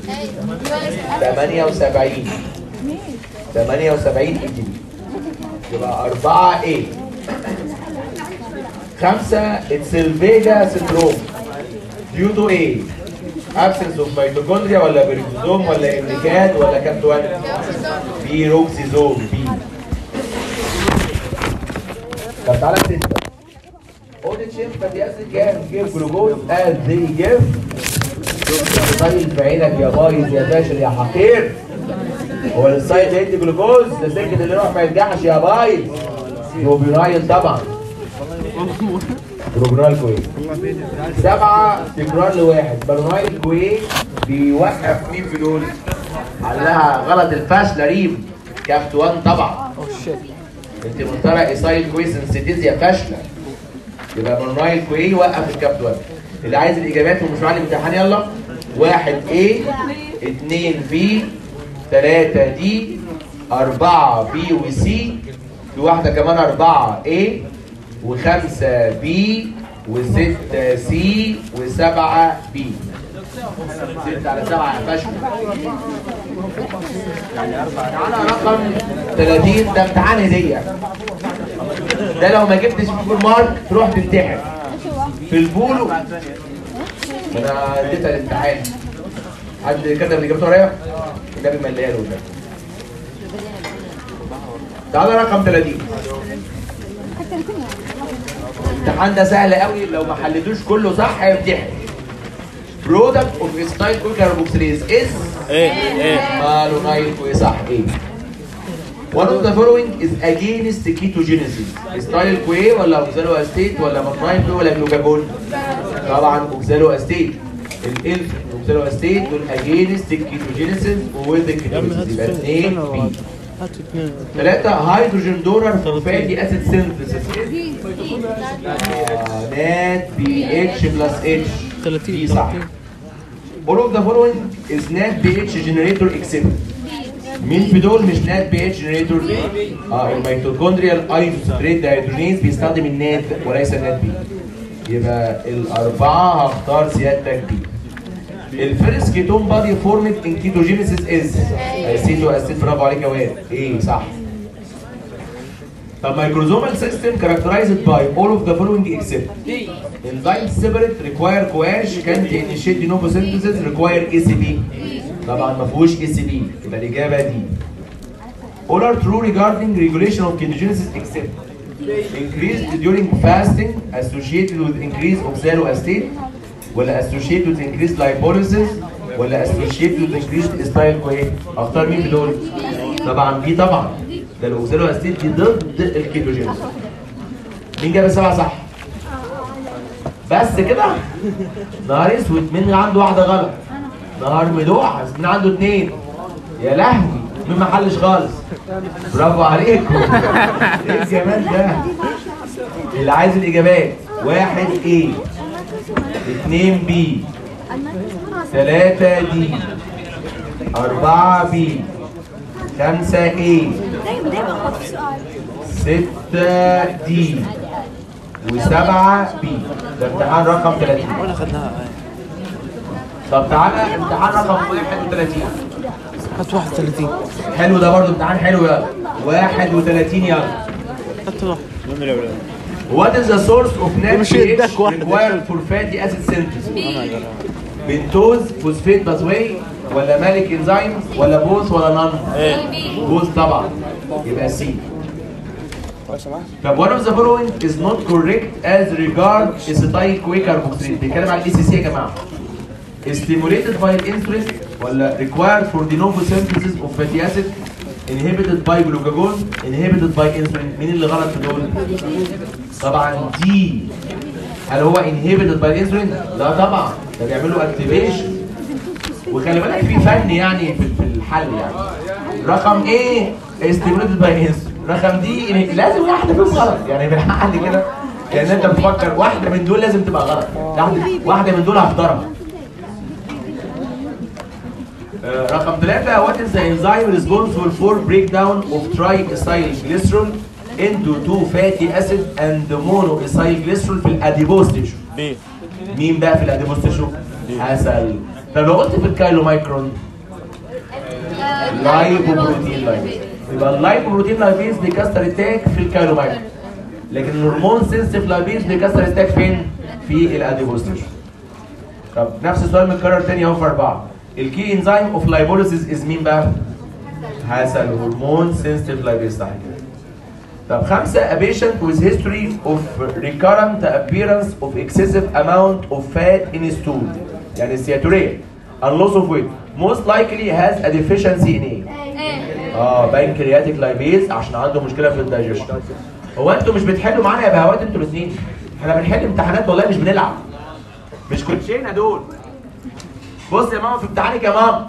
78 78 اي يبقى 4 ايه خمسة اتسلفيجا سندروم ديو تو ايه absence of mitochondria ولا بيريكوزوم ولا امريكات ولا كابتوان بي روكسيزوم بي طب تعالى ستة all the chimp fatty acid can give glucose as they give طيب في عينك يا بايظ يا فاشل يا حقير هو السايد هيدي جلوكوز ده سكت اللي يروح ما يرجعش يا بايظ جلوبينايل طبعا جلوبينايل كويس سبعة تكرار لواحد بالونايل كويس بيوقف مين في دول؟ قال لها غلط الفاشلة ريم كافت 1 طبعا انت مختارة ايسايل كويس انسيتيزيا فاشلة يبقى بالونايل كويس وقف الكافت 1 اللي عايز الاجابات ومش معلم امتحان يلا واحد A اتنين B تلاتة D أربعة B و C في واحدة كمان أربعة A وخمسة B وستة C وسبعة B ستة على سبعة يا فشل تعالى رقم 30 ده امتحان هدية ده لو ما جبتش فول مارك تروح تمتحن في البولو انا اديتها الامتحان حد كتب الاجابه ورايا النبي مليها له ده تعالى رقم 30 الامتحان ده سهل قوي لو ما حلتوش كله صح هيمتحن برودكت اوف ستايل كوي كاربوكسيليز از ايه ايه مالونايل كوي صح ايه One of the following is against ketogenesis. ستايل كوي ولا اوكسالو استيت ولا مالونايل كوي ولا جلوكاجون؟ طبعا اوكسالو استيت. الالف اوكسالو استيت دول against كيتوجينيسيس وويز كيتوجينيسيس يبقى 2 بي. هات اثنين ثلاثة هيدروجين دونر فور فاتي اسيد سينثيسيس. نات بي اتش بلس اتش. 30 دي صح. 30 All of the following is NAT pH generator except مين في دول مش نات بي اتش جنريتور؟ اه الميتوكوندريال ايزوستريت دايهيدرونيز بيستخدم النات وليس النات بي يبقى الاربعه هختار سيادتك بي الفيرست كيتون بادي فورمت ان كيتوجينيسيس از اسيتو اسيد برافو عليك يا واد ايه صح The microsomal system characterized by all of the following except enzymes separate require coash can't initiate de novo synthesis require ACP طبعا ما فيهوش ACP يبقى الإجابة دي all are true regarding regulation of ketogenesis except increased during fasting associated with increase of oxaloacetate ولا associated with increased lipolysis ولا associated with increased style كويس اختار مين بدول؟ طبعا دي طبعا ده الاوكسالواسيت دي ضد الكيتوجينيس مين جاب السبعه صح؟ بس كده نهار اسود مين عنده واحده غلط؟ نهار مدوحس مين عنده اتنين؟ يا لهوي مين ما حلش خالص؟ برافو عليكم ايه الجمال ده؟ اللي عايز الاجابات واحد ايه اتنين بي تلاتة دي أربعة بي خمسة ايه دايما دايما اخبط في سؤال ستة دي وسبعة بي ده امتحان رقم 30 وين اخذناها طب تعالى امتحان رقم 31 هات 31 حلو ده برضو امتحان حلو يلا 31 يلا هات واحد What is the source of net مش pH يدك واحدة. required for fatty acid synthesis؟ بنتوز فوسفيت باثواي ولا مالك انزيم ولا بوث ولا نون؟ بوث طبعا يبقى سي طب one of the following is not correct as regard acetyl CoA carboxylate بيتكلم عن الاي سي سي يا جماعه stimulated by insulin ولا required for de novo synthesis of fatty acid inhibited by glucagon inhibited by insulin مين اللي غلط في دول؟ طبعا دي هل هو inhibited by insulin؟ لا طبعا ده بيعملوا activation وخلي بالك في فن يعني في في الحل يعني رقم ايه stimulated by insulin رقم دي لازم واحده فيهم غلط يعني بالحل كده كان انت بتفكر واحده من دول لازم تبقى غلط واحده واحده من دول هختارها آه، رقم ثلاثة what is the enzyme responsible for breakdown of triacylglycerol into two fatty acid and monoacylglycerol في الاديبوز تيشو بي مين بقى في الاديبوز تيشو؟ عسل طب لو قلت في الكايلو مايكرون لايبوبروتين لايبيز يبقى اللايبوبروتين لايبيز بيكسر التاج في الكايلو مايكرون لكن الهرمون سنسيف لايبيز بيكسر التاج فين؟ في الاديبوستيش طب نفس السؤال متكرر تاني اهو في اربعه الكي انزيم اوف لايبوليسيس از مين بقى؟ حسن هرمون سنسيتيف لايبيز صح كده طب خمسة a patient with history of recurrent appearance of excessive amount of fat in his stool يعني السياتورية and loss of weight most likely has a deficiency in ايه؟ اه بنكرياتيك لايبيز عشان عنده مشكلة في الدايجيشن هو انتوا مش بتحلوا معانا يا بهوات انتوا الاثنين احنا بنحل امتحانات والله مش بنلعب مش كوتشينه دول بص يا ماما في امتحانك يا ماما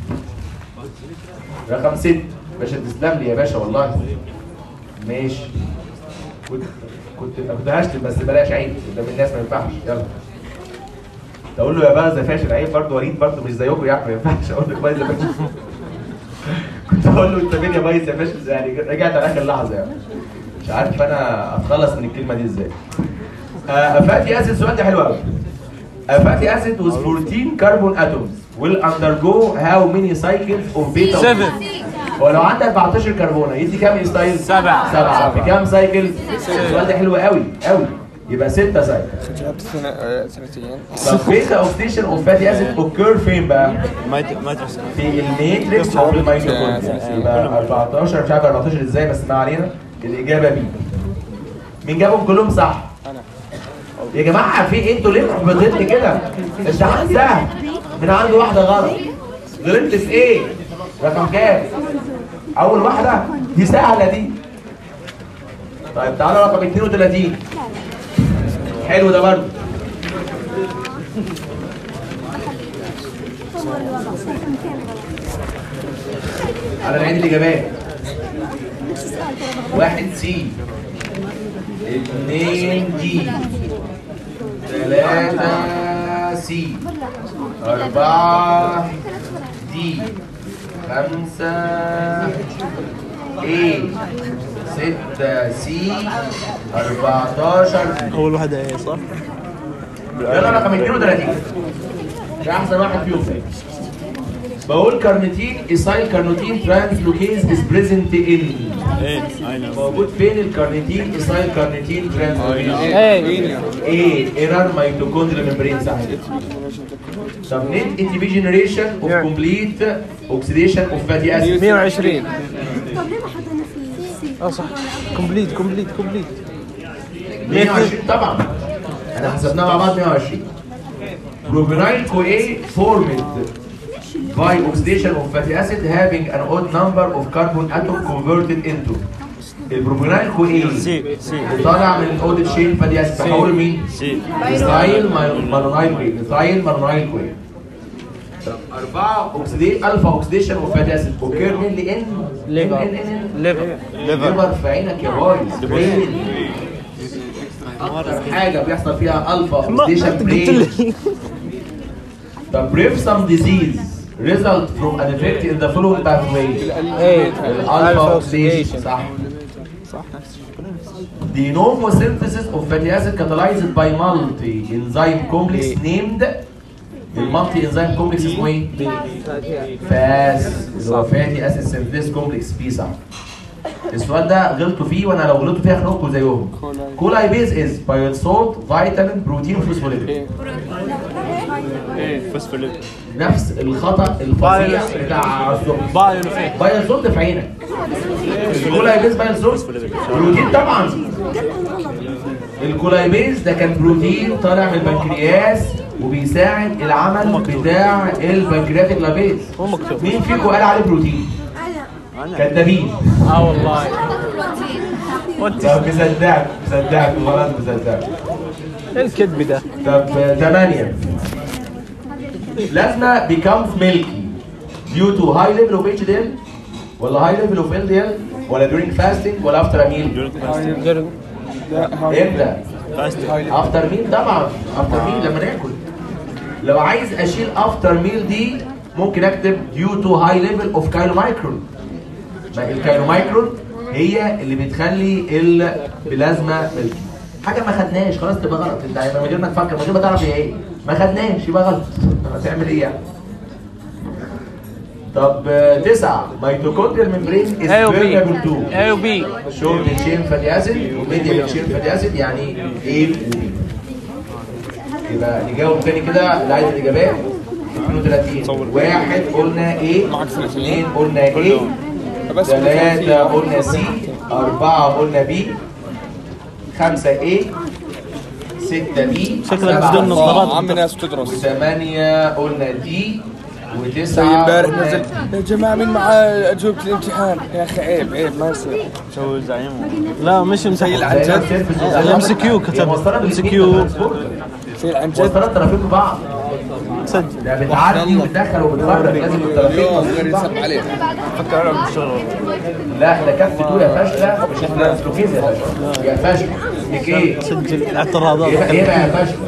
رقم ست باشا تسلم لي يا باشا والله ماشي كنت كنت كنت هشتم بس بلاش عيب قدام الناس ما ينفعش يلا تقول له يا بقى فاشل عيب برضه وليد برضه مش زيكم يعني ما ينفعش اقول لك بايظ يا فاشل كنت اقول له انت فين يا بايظ يا فاشل يعني رجعت على اخر لحظه يعني مش عارف انا اتخلص من الكلمه دي ازاي آه، فاتي اسيد السؤال ده حلو قوي فاتي اسيد with 14 carbon atoms will undergo how many cycles of beta Seven. ولو عندك 14 كربونه يدي كام ستايل؟ سبعة. سبعة في كام سايكل؟ السؤال ده حلو قوي قوي يبقى 6 سايكل جابت سنة آه، سنتين طب بيتا اوكسيديشن اوف فاتي اسيد اوكير فين بقى؟ ما ما تحسن في الميتريكس اوف الميتوكوندريا يبقى 14 مش عارف 14 ازاي بس ما علينا الاجابه بي مين جابهم كلهم صح؟ يا جماعه في إيه؟ انتوا ليه محبطيني كده؟ امتحان سهل من عنده واحده غلط غلطت في ايه؟ رقم كام؟ اول واحده دي سهله دي طيب تعالى رقم 32 حلو ده برضه على نعيد الاجابات واحد سي اثنين دي ثلاثة سي أربعة دي خمسة ايه ستة سي أربعتاشر اول واحدة ايه صح؟ يلا رقم 32 ده احسن واحد فيهم بقول كارنيتين ايسايل كارنيتين ترانسلوكيز از بريزنت ان ايه اي نو موجود فين الكارنيتين ايسايل كارنيتين ترانسلوكيز ايه ايه ايرار ميتوكوندريال ممبرين صح طب نت اي تي بي جنريشن اوف كومبليت اوكسيديشن اوف فاتي اسيد 120 طب ليه ما حطينا في سي؟ اه صح كومبليت كومبليت كومبليت 120 طبعا احنا حسبناها مع بعض 120 بروبينايل كو اي فورمد by oxidation of fatty acid having an odd number of carbon atom converted into البروبينايل كو اي سي سي طالع من الاوديت شين فاتي اسيد بحول مين؟ سي ميثايل مارونايل كوي ميثايل مارونايل كوي أربعة أكسيدي ألفا أكسيديشن أوف فاتي أسيد أوكير مين لإن ليفر. إن إن إن ليفر ليفر في عينك يا بايظ برين أكتر حاجة بيحصل فيها ألفا أكسيديشن برين طب brief some disease result from an defect in the following pathway ايه الألفا أكسيديشن صح The novo synthesis of fatty acid catalyzed by multi-enzyme complex named المالتي انزيم كومبلكس اسمه ايه؟ فاس اللي هو فاتي اسيد سينثيز كومبلكس بي صح السؤال ده غلطوا فيه وانا لو غلطوا فيه هخنقكم زيهم كولاي بيز از بايل سولت فيتامين بروتين فوسفوليبيد ايه فوسفوليبيد نفس الخطا الفظيع بتاع الصبح بايو فين بايل سولت في عينك الكولاي بيز بايل سولت بروتين طبعا الكولايبيز ده كان بروتين طالع من البنكرياس وبيساعد العمل بتاع البنكرياتيك لابيز هو مكتوب مين فيكم قال عليه بروتين؟ انا كدابين اه والله وانت طب مصدقك مصدقك خلاص مصدقك ايه الكذب ده؟ طب ثمانية لازمة becomes milky due to high level of HDL ولا high level of LDL ولا during fasting ولا after a meal جرب امتى؟ افتر ميل طبعا افتر ميل لما ناكل لو عايز اشيل افتر ميل دي ممكن اكتب ديو تو هاي ليفل اوف كايلومايكرون ما الكايلومايكرون هي اللي بتخلي البلازما ملكي حاجه ما خدناش خلاص تبقى غلط انت هيبقى من غير ما تفكر من غير ما تعرف هي ايه ما خدناش يبقى غلط هتعمل ايه يعني طب آه، تسعة ميتوكوندريال ممبرين از A و B. permeable to A و B. شورت تشين فاتي اسيد وميديا تشين فاتي اسيد يعني A و B يبقى نجاوب تاني كده اللي عايز الاجابات 32 واحد قلنا A معاك سنتين. اثنين قلنا A بس ثلاثة قلنا C أربعة قلنا B خمسة A ستة B شكلك سبعة بدون C، نظارات. عم ناس تدرس وثمانية قلنا D زي وتسعة امبارح قلنا نزل يا جماعه مين معاه اجوبه الامتحان يا اخي عيب عيب ما يصير سوي زعيم لا مش زي مسحيل العن جد الام سي كيو كتب ام سي كيو زي العن جد وصلت طرفين ببعض سجل ده بتعدي وبتدخل وبتخرج لازم الطرفين اليوم مظبوطين غير ببعض. يسب عليه فكر انا بالشغل لا ده كف تو يا فاشله مش احنا سلوكيز يا فاشله يا فاشله اسمك ايه؟ سجل الاعتراضات ايه بقى إيه بقى يا فاشله؟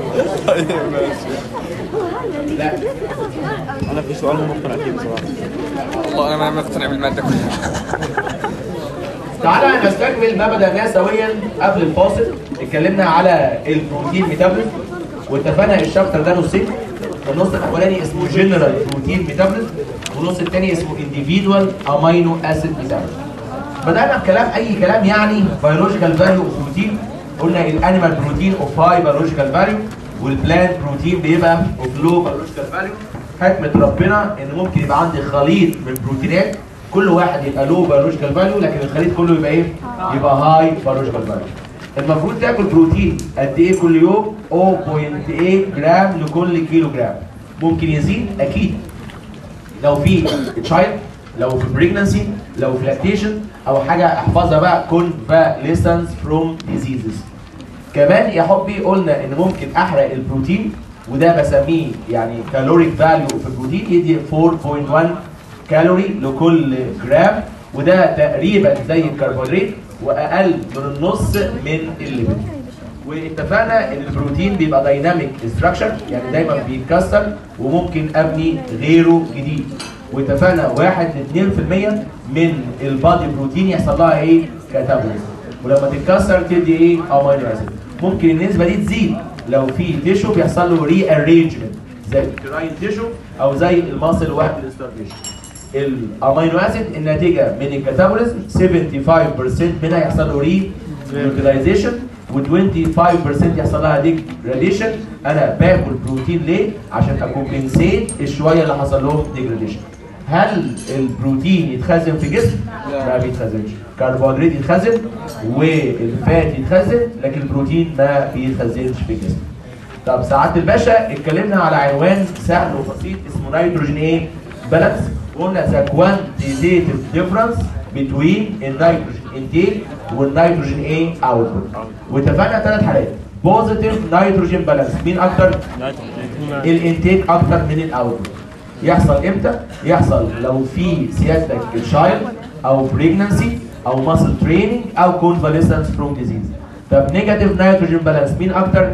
لا انا في سؤال مو مقتنع فيه بصراحه والله انا ما مقتنع بالماده كلها تعالى نستكمل ما بدأناه سويا قبل الفاصل اتكلمنا على البروتين ميتابوليزم واتفقنا الشابتر ده نصين النص الاولاني اسمه جنرال بروتين ميتابوليزم والنص الثاني اسمه انديفيدوال امينو اسيد ميتابوليزم بدأنا بكلام اي كلام يعني بيولوجيكال فاليو اوف بروتين قلنا الانيمال بروتين اوف هاي بيولوجيكال فاليو والبلانت بروتين بيبقى اوف لو بيولوجيكال فاليو حكمة ربنا ان ممكن يبقى عندي خليط من بروتينات كل واحد يبقى لو بيولوجيكال فاليو لكن الخليط كله يبقى ايه؟ يبقى هاي بيولوجيكال فاليو المفروض تاكل بروتين قد ايه كل يوم 0.8 جرام لكل كيلو جرام ممكن يزيد اكيد لو في تشايلد لو في بريجنسي لو في لاكتيشن او حاجه احفظها بقى convalescence فروم ديزيزز كمان يا حبي قلنا ان ممكن احرق البروتين وده بسميه يعني كالوريك فاليو في البروتين يدي 4.1 كالوري لكل جرام وده تقريبا زي الكربوهيدرات واقل من النص من الليبيد واتفقنا ان البروتين بيبقى دايناميك ستراكشر يعني دايما بيتكسر وممكن ابني غيره جديد واتفقنا 1 ل 2% من البادي بروتين يحصل لها ايه؟ كاتابوليزم ولما تتكسر تدي ايه؟ امينو اسيد ممكن النسبه دي تزيد لو في تيشو بيحصل له ري ارينجمنت زي الكراين تيشو او زي الماسل وقت الاستارفيشن الامينو اسيد الناتجه من الكاتابوليزم 75% منها يحصل له ري نيوكليزيشن و25% يحصل لها ديجراديشن انا باكل بروتين ليه؟ عشان اكومبنسيت الشويه اللي حصل لهم ديجراديشن هل البروتين يتخزن في جسم؟ ما بيتخزنش كربوهيدرات يتخزن والفات يتخزن لكن البروتين ما بيتخزنش في الجسم طب سعاده الباشا اتكلمنا على عنوان سهل وبسيط اسمه نيتروجين ايه؟ بالانس قلنا ذا كوانتيتيف ديفرنس بتوين النيتروجين انتيك والنيتروجين ايه؟ اوتبوت واتفقنا ثلاث حالات بوزيتيف نيتروجين بالانس مين اكتر؟ الانتيك اكتر من الاوتبوت يحصل امتى؟ يحصل لو في سيادتك تشايلد او بريجنسي او ماسل تريننج او كونفاليسنس فروم ديزيز طب نيجاتيف نيتروجين بالانس مين اكتر؟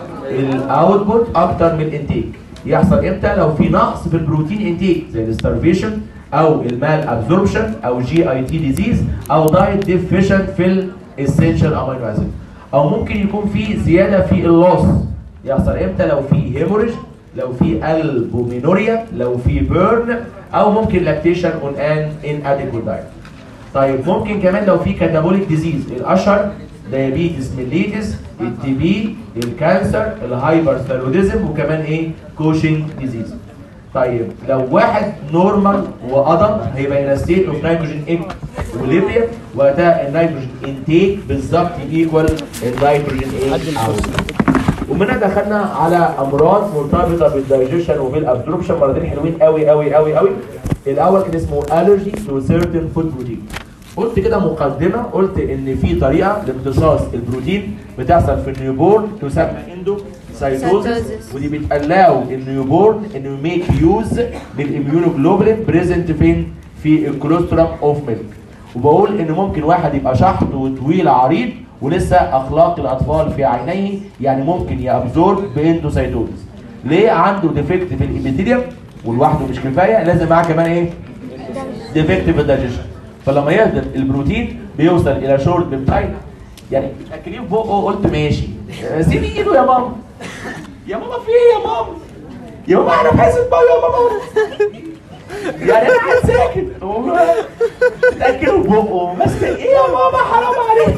الاوتبوت اكتر من الانتيك يحصل امتى؟ لو في نقص في البروتين انتيك زي الستارفيشن او المال ابزوربشن او جي اي تي ديزيز او دايت ديفيشن في الاسينشال امينو اسيد او ممكن يكون في زياده في اللوس يحصل امتى لو في هيموريج لو في البومينوريا لو في بيرن او ممكن لاكتيشن اون ان ان اديكوت دايت طيب ممكن كمان لو في كاتابوليك ديزيز الاشهر دايابيتس ميليتس التي بي الكانسر الهايبرثيروديزم وكمان ايه كوشنج ديزيز طيب لو واحد نورمال وادلت هيبقى ان ستيت اوف نيتروجين اكوليبريم وقتها النيتروجين انتيك بالظبط ايكوال النيتروجين ايه output. ومنها دخلنا على امراض مرتبطه بالدايجيشن وبالابسوربشن مرضين حلوين قوي قوي قوي قوي الاول كان اسمه الرجي تو سيرتن فود بروتين قلت كده مقدمه قلت ان في طريقه لامتصاص البروتين بتحصل في النيوبورن تسمى اندو سايتوزس Cytosis. ودي بتالاو النيوبورن انه ميك يوز بالاميونوجلوبولين بريزنت فين في الكولوسترم اوف ميلك وبقول ان ممكن واحد يبقى شحط وطويل عريض ولسه اخلاق الاطفال في عينيه يعني ممكن يابزورب باندوسايتوزس ليه عنده ديفكت في الابيثيليوم ولوحده مش كفايه لازم معاه كمان ايه ديفكت في الدايجيشن فلما يهضم البروتين بيوصل الى شورت بيبتايد يعني اكلين في بقه قلت ماشي سيب ايده يا ماما يا ماما في ايه يا ماما يا ماما انا بحس بقى يا ماما يعني انا قاعد ساكت هو تاكل بقه ماسك ايه يا ماما حرام عليك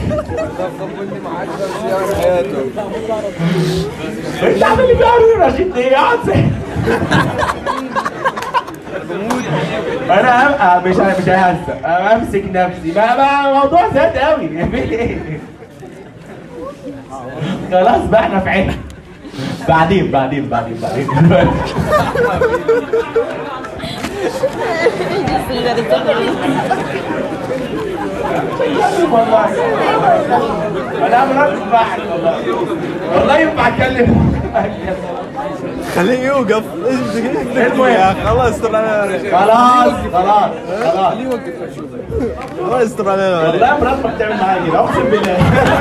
انت عامل لي بيعمل رشيد ايه قاعد ساكت انا هبقى مش مش ههزق انا امسك نفسي بقى بقى الموضوع زاد قوي في ايه خلاص بقى احنا في عينك بعدين بعدين بعدين بعدين والله انا مرات بعد والله والله ينفع اتكلم خليه يوقف امسك المهم. يا أخي. الله يستر علينا خلاص خلاص خلاص الله يستر علينا والله مرات بتعمل معايا كده اقسم بالله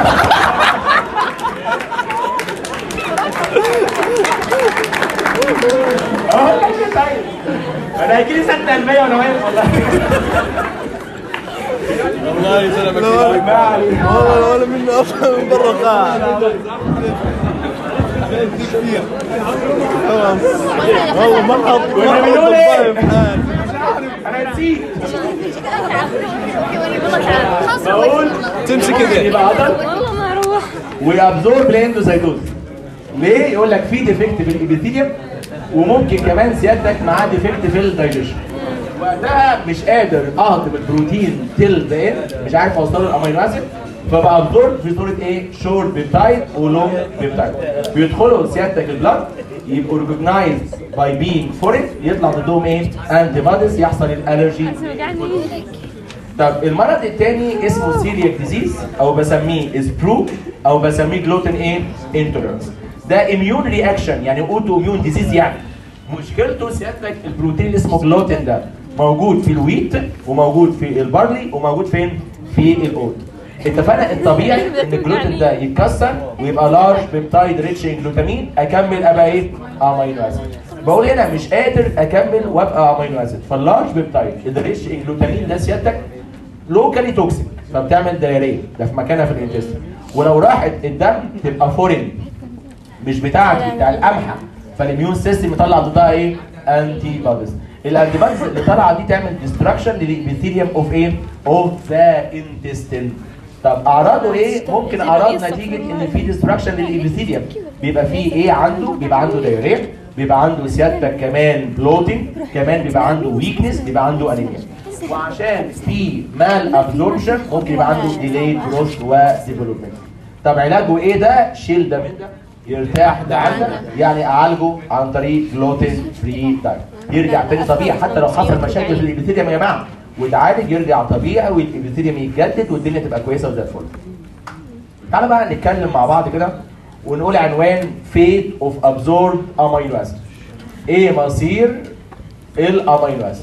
اقول لك ايه طيب انا هيجي لي سنه المية وانا واقف والله والله سلامك ما عليك. والله ولا منه اصلا من برا القاعة خلاص والله ما حط ما كنا حط بنقول إيه؟ الضايف حال. انا نسيت خلاص بقول تمشي كده. يبقى عضل والله ما اروح وابزورب لاندوسايتوز ليه؟ يقول لك في ديفكت في الابيثيليوم وممكن كمان سيادتك معاه ديفكت في الدايجيشن وقتها مش قادر اهضم البروتين تل ذا اند مش عارف اوصله الامينو اسيد فبابزورب في صوره ايه؟ شورت بيبتايد ولونج بيبتايد بيدخلوا سيادتك البلد يبقوا ريكوجنايز باي بينج فورين يطلع ضدهم ايه؟ انتي بوديز يحصل الالرجي وجعني طب المرض الثاني اسمه سيرياك ديزيز او بسميه اسبرو او بسميه جلوتين ايه انتولرنس ده اميون رياكشن يعني اوتو اميون ديزيز يعني مشكلته سيادتك البروتين اللي اسمه جلوتين ده موجود في الويت وموجود في البارلي وموجود فين في الاوت اتفقنا الطبيعي ان الجلوتين ده يتكسر ويبقى لارج بيبتايد ريتش ان جلوتامين اكمل ابقى ايه امينو اسيد بقول هنا مش قادر اكمل وابقى امينو اسيد فاللارج بيبتايد الريتش ان جلوتامين ده سيادتك لوكالي توكسيك فبتعمل دايريه ده في مكانها في الانتستين ولو راحت الدم تبقى فورين مش بتاعتي بتاع القمحه فالاميون سيستم يطلع ضدها ايه؟ انتي بوديز الانتي بوديز اللي طالعه دي تعمل ديستراكشن للابيثيليوم اوف ايه؟ اوف ذا انتستين طب اعراضه ايه؟ ممكن اعراض نتيجه ان في ديستراكشن للابيثيليوم بيبقى فيه ايه عنده؟ بيبقى عنده دايريه بيبقى عنده سيادتك كمان بلوتنج كمان بيبقى عنده ويكنس بيبقى عنده انيميا وعشان في مال ابزوربشن ممكن يبقى عنده ديليد جروث وديفلوبمنت طب علاجه ايه ده؟ شيل ده من ده يرتاح ده عندك يعني اعالجه عن طريق جلوتين فري دايت يرجع تاني طبيعي حتى لو حصل مشاكل في الابيثيليوم يا جماعه وتعالج يرجع طبيعي والابيثيليوم يتجدد والدنيا تبقى كويسه وزي الفل. تعالى بقى نتكلم مع بعض كده ونقول عنوان فيت اوف ابزورب امينو اسيد. ايه مصير الامينو اسيد؟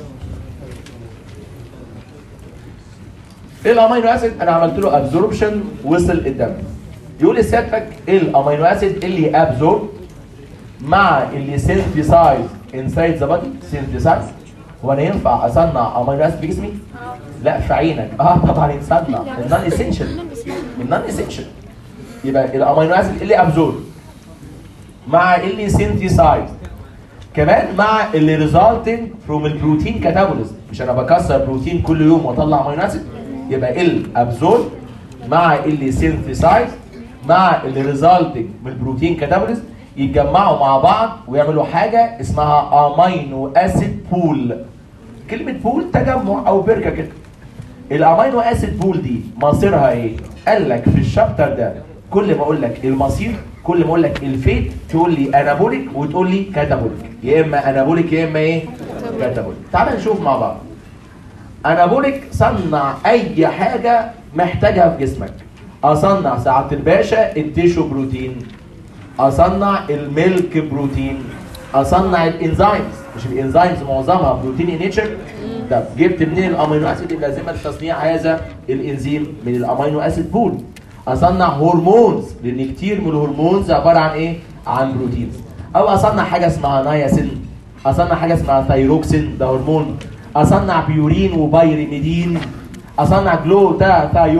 الامينو اسيد انا عملت له ابزوربشن وصل الدم. يقول لسيادتك الامينو اسيد اللي ابزورب مع اللي سينثيسايز انسايد ذا بادي سينثيسايز هو انا ينفع اصنع امينو اسيد في جسمي؟ لا في عينك اه طبعا يتصنع النون اسينشال النون اسينشال يبقى الامينو اسيد اللي ابزورب مع اللي سينثيسايز كمان مع اللي ريزالتنج فروم البروتين كاتابوليزم مش انا بكسر بروتين كل يوم واطلع امينو اسيد يبقى الابزورب مع اللي سينثيسايز مع اللي ريزالتنج من البروتين كاتابوليزم يتجمعوا مع بعض ويعملوا حاجه اسمها امينو اسيد بول كلمه بول تجمع او بركه كده الامينو اسيد بول دي مصيرها ايه قال لك في الشابتر ده كل ما اقول لك المصير كل ما اقول لك الفيت تقول لي انابوليك وتقول لي كاتابوليك يا اما انابوليك يا اما ايه كاتابوليك تعال نشوف مع بعض انابوليك صنع اي حاجه محتاجها في جسمك اصنع ساعه الباشا التيشو بروتين اصنع الميلك بروتين اصنع الانزيمز مش الانزيمز معظمها بروتين ان نيتشر طب جبت منين الامينو اسيد اللازمه لتصنيع هذا الانزيم من الامينو اسيد بول اصنع هرمونز لان كتير من الهرمونز عباره عن ايه عن بروتينز او اصنع حاجه اسمها نياسين اصنع حاجه اسمها ثايروكسين ده هرمون اصنع بيورين وبايريميدين اصنع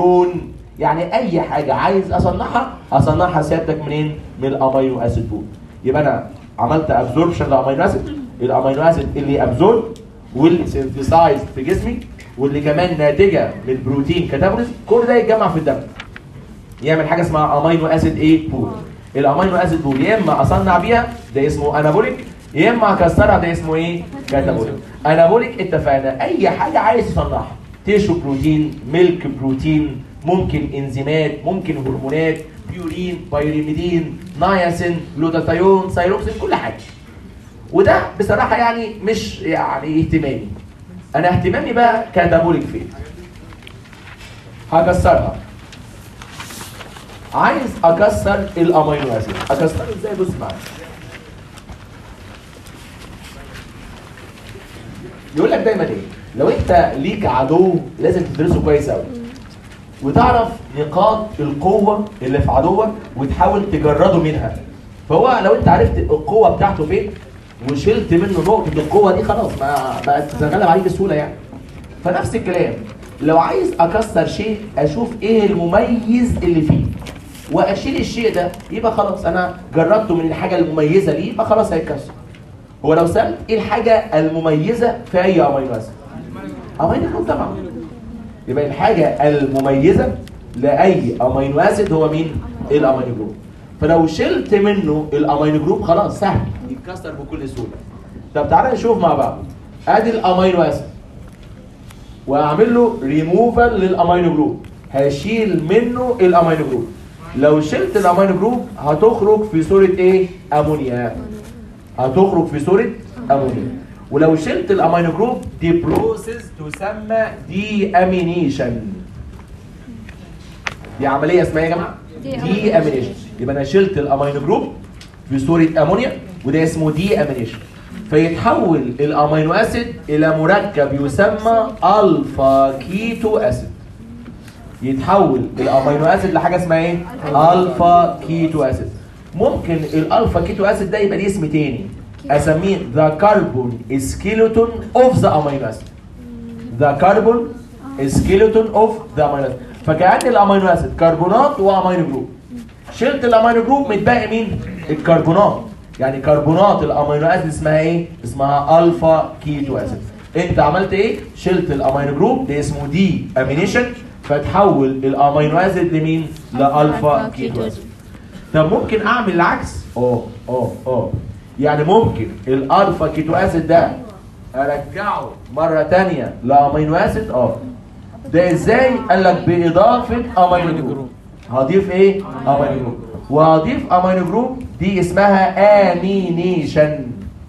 جلوتاثيون يعني اي حاجه عايز اصنعها اصنعها سيادتك منين من الامينو اسيد بول يبقى انا عملت ابزوربشن لامينو اسيد الامينو اسيد اللي ابزورب واللي سنتسايز في جسمي واللي كمان ناتجه من بروتين كاتابوليزم كل ده يتجمع في الدم يعمل حاجه اسمها امينو اسيد ايه بول الامينو اسيد بول يا اما اصنع بيها ده اسمه انابوليك يا اما اكسرها ده اسمه ايه كاتابوليك انابوليك اتفقنا اي حاجه عايز تصنعها تيشو بروتين ميلك بروتين ممكن انزيمات ممكن هرمونات بيورين بايريميدين ناياسين جلوتاثيون سايروكسين كل حاجه وده بصراحه يعني مش يعني اهتمامي انا اهتمامي بقى كاتابوليك فين هكسرها عايز اكسر الامينو اسيد اكسره ازاي بص معايا يقول لك دايما ايه لو انت ليك عدو لازم تدرسه كويس قوي وتعرف نقاط القوه اللي في عدوك وتحاول تجرده منها فهو لو انت عرفت القوه بتاعته فين وشلت منه نقطه القوه دي خلاص ما بقت تتغلب عليه بسهوله يعني فنفس الكلام لو عايز اكسر شيء اشوف ايه المميز اللي فيه واشيل الشيء ده يبقى خلاص انا جربته من الحاجه المميزه ليه يبقى خلاص هيتكسر هو لو سالت ايه الحاجه المميزه في اي امينو اسيد امينو جروب طبعا يبقى الحاجه المميزه لاي امينو اسيد هو مين الامينو جروب فلو شلت منه الامينو جروب خلاص سهل يتكسر بكل سهوله طب تعالى نشوف مع بعض ادي الامينو اسيد واعمل له ريموفال للامينو جروب هشيل منه الامينو جروب لو شلت الامينو جروب هتخرج في صوره ايه امونيا هتخرج في صوره امونيا ولو شلت الامينو جروب دي بروسيس تسمى دي امينيشن دي عمليه اسمها ايه يا جماعه دي امينيشن يبقى انا شلت الامينو جروب في صوره امونيا وده اسمه دي امينيشن فيتحول الامينو اسيد الى مركب يسمى الفا كيتو اسيد يتحول الامينو اسيد لحاجه اسمها ايه الفا كيتو اسيد ممكن الالفا كيتو اسيد ده يبقى ليه اسم تاني اسميه ذا كربون سكيلتون اوف ذا امينو اسيد ذا كربون سكيلتون اوف ذا امينو اسيد فكأن الامينو اسيد كربونات وامينو جروب شلت الامينو جروب متبقي مين الكربونات يعني كربونات الامينو اسيد اسمها ايه اسمها الفا كيتو اسيد انت عملت ايه شلت الامينو جروب ده اسمه دي امينيشن فتحول الامينو اسيد لمين لالفا كيتو اسيد طب ممكن اعمل العكس اه اه اه يعني ممكن الالفا كيتو اسيد ده ارجعه مره تانية لامينو اسيد اه ده ازاي قال لك باضافه امينو جروب هضيف ايه امينو جروب وهضيف امينو جروب دي اسمها امينيشن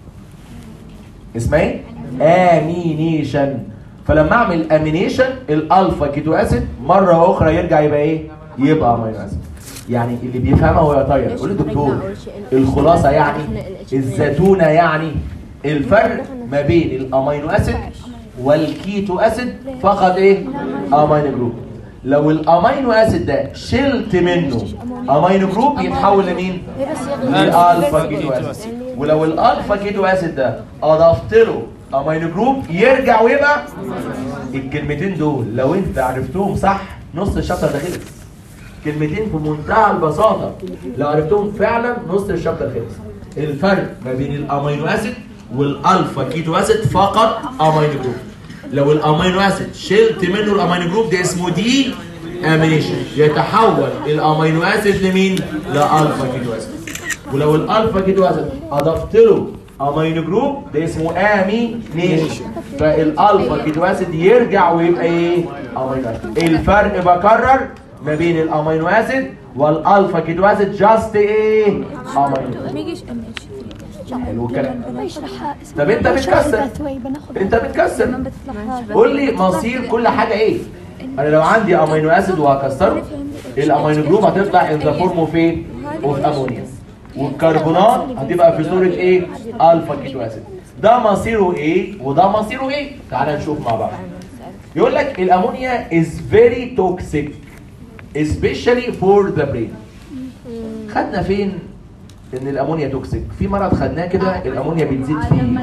اسمها ايه امينيشن فلما اعمل امينيشن الالفا كيتو اسيد مره اخرى يرجع يبقى ايه يبقى امينو اسيد يعني اللي بيفهمها هو يطير يقول لي دكتور الخلاصه يعني الزيتونه يعني الفرق ما بين الامينو اسيد والكيتو اسيد فقط ايه امينو جروب لو الامينو اسيد ده شلت منه امينو جروب يتحول لمين للالفا كيتو اسيد ولو الالفا كيتو اسيد ده اضفت له امينو جروب يرجع ويبقى الكلمتين دول لو انت عرفتهم صح نص الشابتر ده خلص كلمتين في منتهى البساطه لو عرفتهم فعلا نص الشابتر خلص الفرق ما بين الامينو اسيد والالفا كيتو اسيد فقط امينو جروب لو الامينو اسيد شلت منه الامينو جروب ده اسمه دي امينيشن يتحول الامينو اسيد لمين لالفا كيتو اسيد ولو الالفا كيتو اسيد اضفت له امينو جروب ده اسمه امينيشن فالالفا كيتو اسيد يرجع ويبقى ايه امينو اسيد الفرق بكرر ما بين الامينو اسيد والالفا كيتو اسيد جاست ايه امينو ما يجيش ام اتش حلو الكلام بيشرحها طب انت بتكسر انت بتكسر قول لي مصير كل حاجه ايه انا لو عندي امينو اسيد وهكسره الامينو جروب هتطلع ان ذا فورم اوف ايه اوف امونيا والكربونات هتبقى في صوره ايه الفا كيتو اسيد ده مصيره ايه وده مصيره ايه تعال نشوف مع بعض يقول لك الامونيا is very toxic especially for the brain خدنا فين ان الامونيا توكسيك في مرض خدناه كده الامونيا بتزيد فيه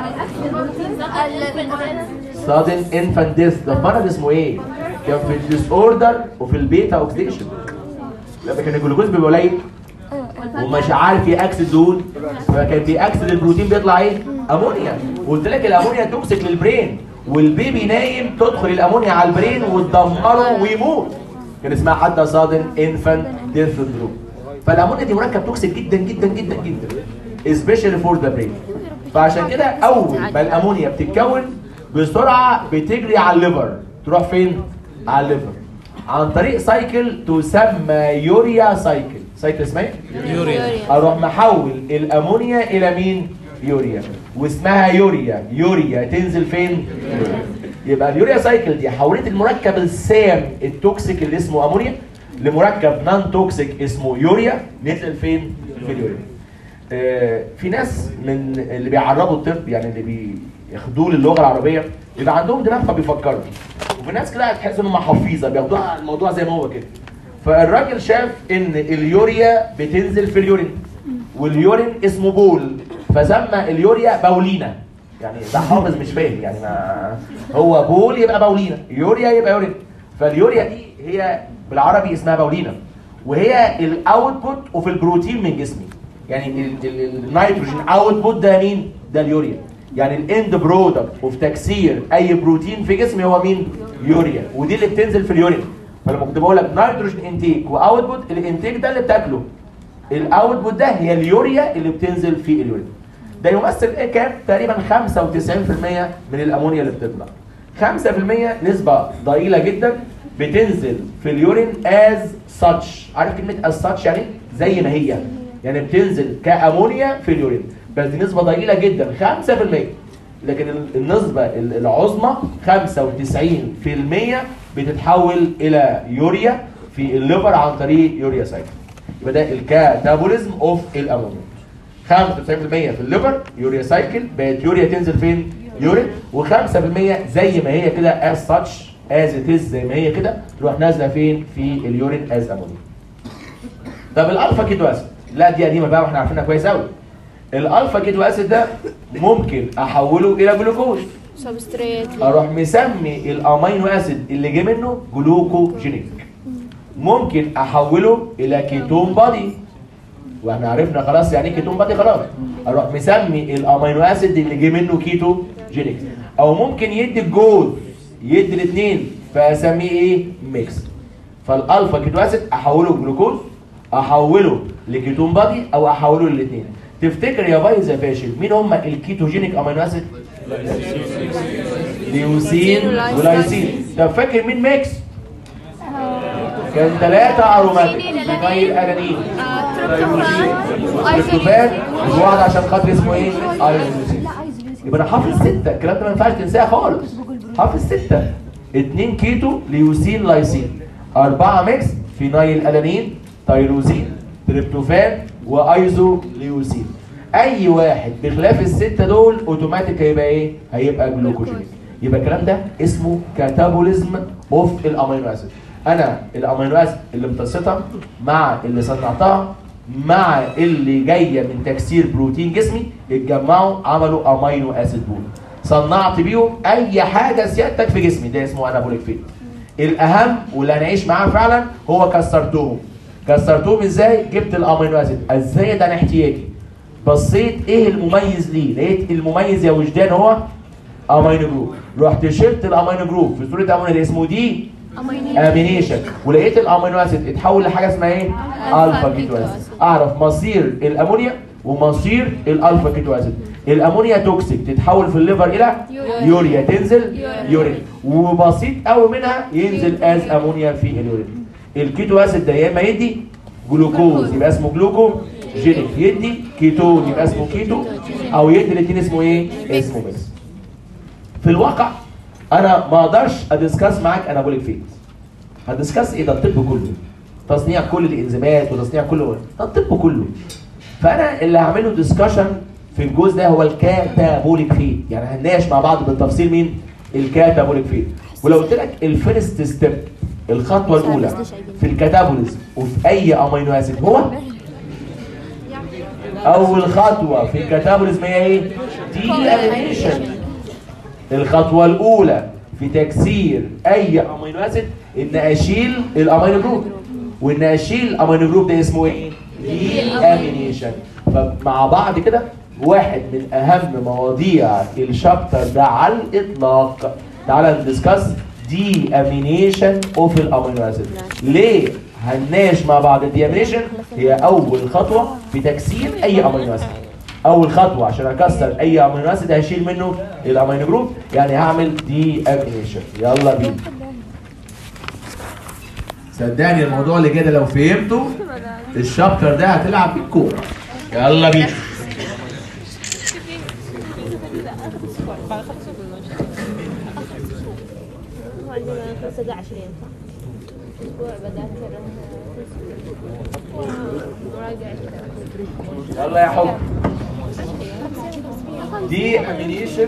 sudden infant death ده مرض اسمه ايه كان في الديس اوردر وفي البيتا اوكسيديشن لما كان الجلوكوز بيبقى قليل ومش عارف ياكسد دهون فكان بياكسد البروتين بيطلع ايه؟ امونيا قلت لك الامونيا توكسيك للبرين والبيبي نايم تدخل الامونيا على البرين وتدمره ويموت كان اسمها حتى صادم انفانت ديث سندروم فالامونيا دي مركب توكسيك جدا جدا جدا جدا especially for the brain فعشان كده اول ما الامونيا بتتكون بسرعه بتجري على الليفر تروح فين؟ على الليفر عن طريق سايكل تسمى يوريا سايكل سايكل اسمها ايه؟ يوريا اروح محول الامونيا الى مين؟ يوريا واسمها يوريا يوريا تنزل فين؟ يبقى اليوريا سايكل دي حولت المركب السام التوكسيك اللي اسمه امونيا لمركب نان توكسيك اسمه يوريا نزل فين؟ في اليوريا. آه، في ناس من اللي بيعرضوا الطب يعني اللي بياخدوه للغه العربيه بيبقى عندهم دماغ فبيفكروا وفي ناس كده هتحس انهم حفيظه بياخدوها الموضوع زي ما هو كده فالراجل شاف ان اليوريا بتنزل في اليورين واليورين اسمه بول فسمى اليوريا باولينا يعني ده حافظ مش فاهم يعني ما هو بول يبقى باولينا يوريا يبقى يورين فاليوريا دي هي بالعربي اسمها باولينا وهي الاوتبوت اوف البروتين من جسمي يعني ال- ال- النيتروجين اوتبوت ده مين؟ ده اليوريا يعني الاند برودكت اوف تكسير اي بروتين في جسمي هو مين؟ يوريا ودي اللي بتنزل في اليورين فلما كنت بقول لك نيتروجين انتيك واوتبوت الانتيك ده اللي بتاكله الاوتبوت ده هي اليوريا اللي بتنزل في اليورين ده يمثل ايه كام؟ تقريبا 95% من الامونيا اللي بتطلع 5% نسبة ضئيلة جدا بتنزل في اليورين از ساتش عارف كلمة از ساتش يعني إيه؟ زي ما هي يعني بتنزل كامونيا في اليورين بس دي نسبة ضئيلة جدا 5% لكن ال- النسبة ال- العظمى 95% بتتحول إلى يوريا في الليفر عن طريق يوريا سايكل يبقى ده الكاتابوليزم اوف الامونيا 95% في الليفر يوريا سايكل بقت يوريا تنزل فين؟ يورين و5% زي ما هي كده از ساتش از ات از زي ما هي كده تروح نازله فين؟ في اليورين از امونيا. طب الالفا كيتو اسيد لا دي قديمه بقى واحنا عارفينها كويس قوي. الالفا كيتو اسيد ده ممكن احوله الى جلوكوز سبستريت اروح مسمي الامينو اسيد اللي جه منه جلوكوجينيك ممكن احوله الى كيتون بادي واحنا عرفنا خلاص يعني ايه كيتون بادي خلاص اروح مسمي الامينو اسيد اللي جه منه كيتو جينيك او ممكن يدي الجوز يدي الاثنين فاسميه ايه ميكس فالالفا كيتو اسيد احوله جلوكوز احوله لكيتون بادي او احوله للاثنين تفتكر يا فايز يا فاشل مين هم الكيتوجينيك امينو اسيد ليوسين ولايسين طب فاكر مين ميكس كان ثلاثة اروماتيك فينايل الانين تريبتوفان واحد عشان خاطر اسمه ايه؟ ايزوسين لا عايز يوسف يبقى انا حافظ ستة الكلام ده ما ينفعش تنساه خالص حافظ ستة 2 كيتو ليوسين لايسين 4 ميكس فينايل الانين تيروزين تريبتوفان وايزو ليوسين اي واحد بخلاف الستة دول اوتوماتيك هيبقى ايه؟ هيبقى جلوكوجينيك يبقى الكلام ده اسمه كاتابوليزم اوف الامينو اسيد انا الامينو اسيد اللي امتصيتها مع اللي صنعتها مع اللي جايه من تكسير بروتين جسمي اتجمعوا عملوا امينو اسيد بول صنعت بيهم اي حاجه سيادتك في جسمي ده اسمه انابوليك فيت الاهم واللي هنعيش معاه فعلا هو كسرتهم كسرتهم ازاي جبت الامينو اسيد ازاي ده انا احتياجي بصيت ايه المميز ليه لقيت المميز يا وجدان هو امينو جروب رحت شلت الامينو جروب في صوره امينو اللي اسمه دي امينيشن ولقيت الامينو اسيد اتحول لحاجه اسمها ايه؟ الفا كيتو اسيد اعرف مصير الامونيا ومصير الالفا كيتو اسيد الامونيا توكسيك تتحول في الليفر الى يوريا تنزل يورين وبسيط قوي منها ينزل از امونيا في اليورين الكيتو اسيد ده يا اما يدي جلوكوز يبقى اسمه جلوكو جينيك يدي كيتون يبقى اسمه كيتو او يدي الاثنين اسمه ايه؟ اسمه ميكس في الواقع انا ما اقدرش ادسكاس معاك انابوليك فيت هدسكاس ايه ده الطب كله تصنيع كل الانزيمات وتصنيع كل ده الطب كله فانا اللي هعمله ديسكشن في الجزء ده هو الكاتابوليك فيت يعني هنناقش مع بعض بالتفصيل مين الكاتابوليك فيت ولو قلت لك الفيرست ستيب الخطوه الاولى في الكاتابوليزم وفي اي امينو اسيد هو اول خطوه في الكاتابوليزم هي ايه دي الانيميشن الخطوه الاولى في تكسير اي امينو اسيد ان اشيل الامينو جروب وان اشيل الامينو جروب ده اسمه ايه دي امينيشن فمع بعض كده واحد من اهم مواضيع الشابتر ده على الاطلاق تعالى ندسكاس دي امينيشن اوف الامينو اسيد ليه هنناقش مع بعض الدي امينيشن هي اول خطوه في تكسير اي امينو اسيد اول خطوه عشان اكسر اي امينو اسيد هشيل منه الامينو جروب يعني هعمل دي امينيشن يلا بينا صدقني الموضوع اللي كده لو فهمته الشابتر ده هتلعب بيه الكوره يلا بينا عندنا 25 اسبوع بدات مراجعه يلا يا حب دي امينيشن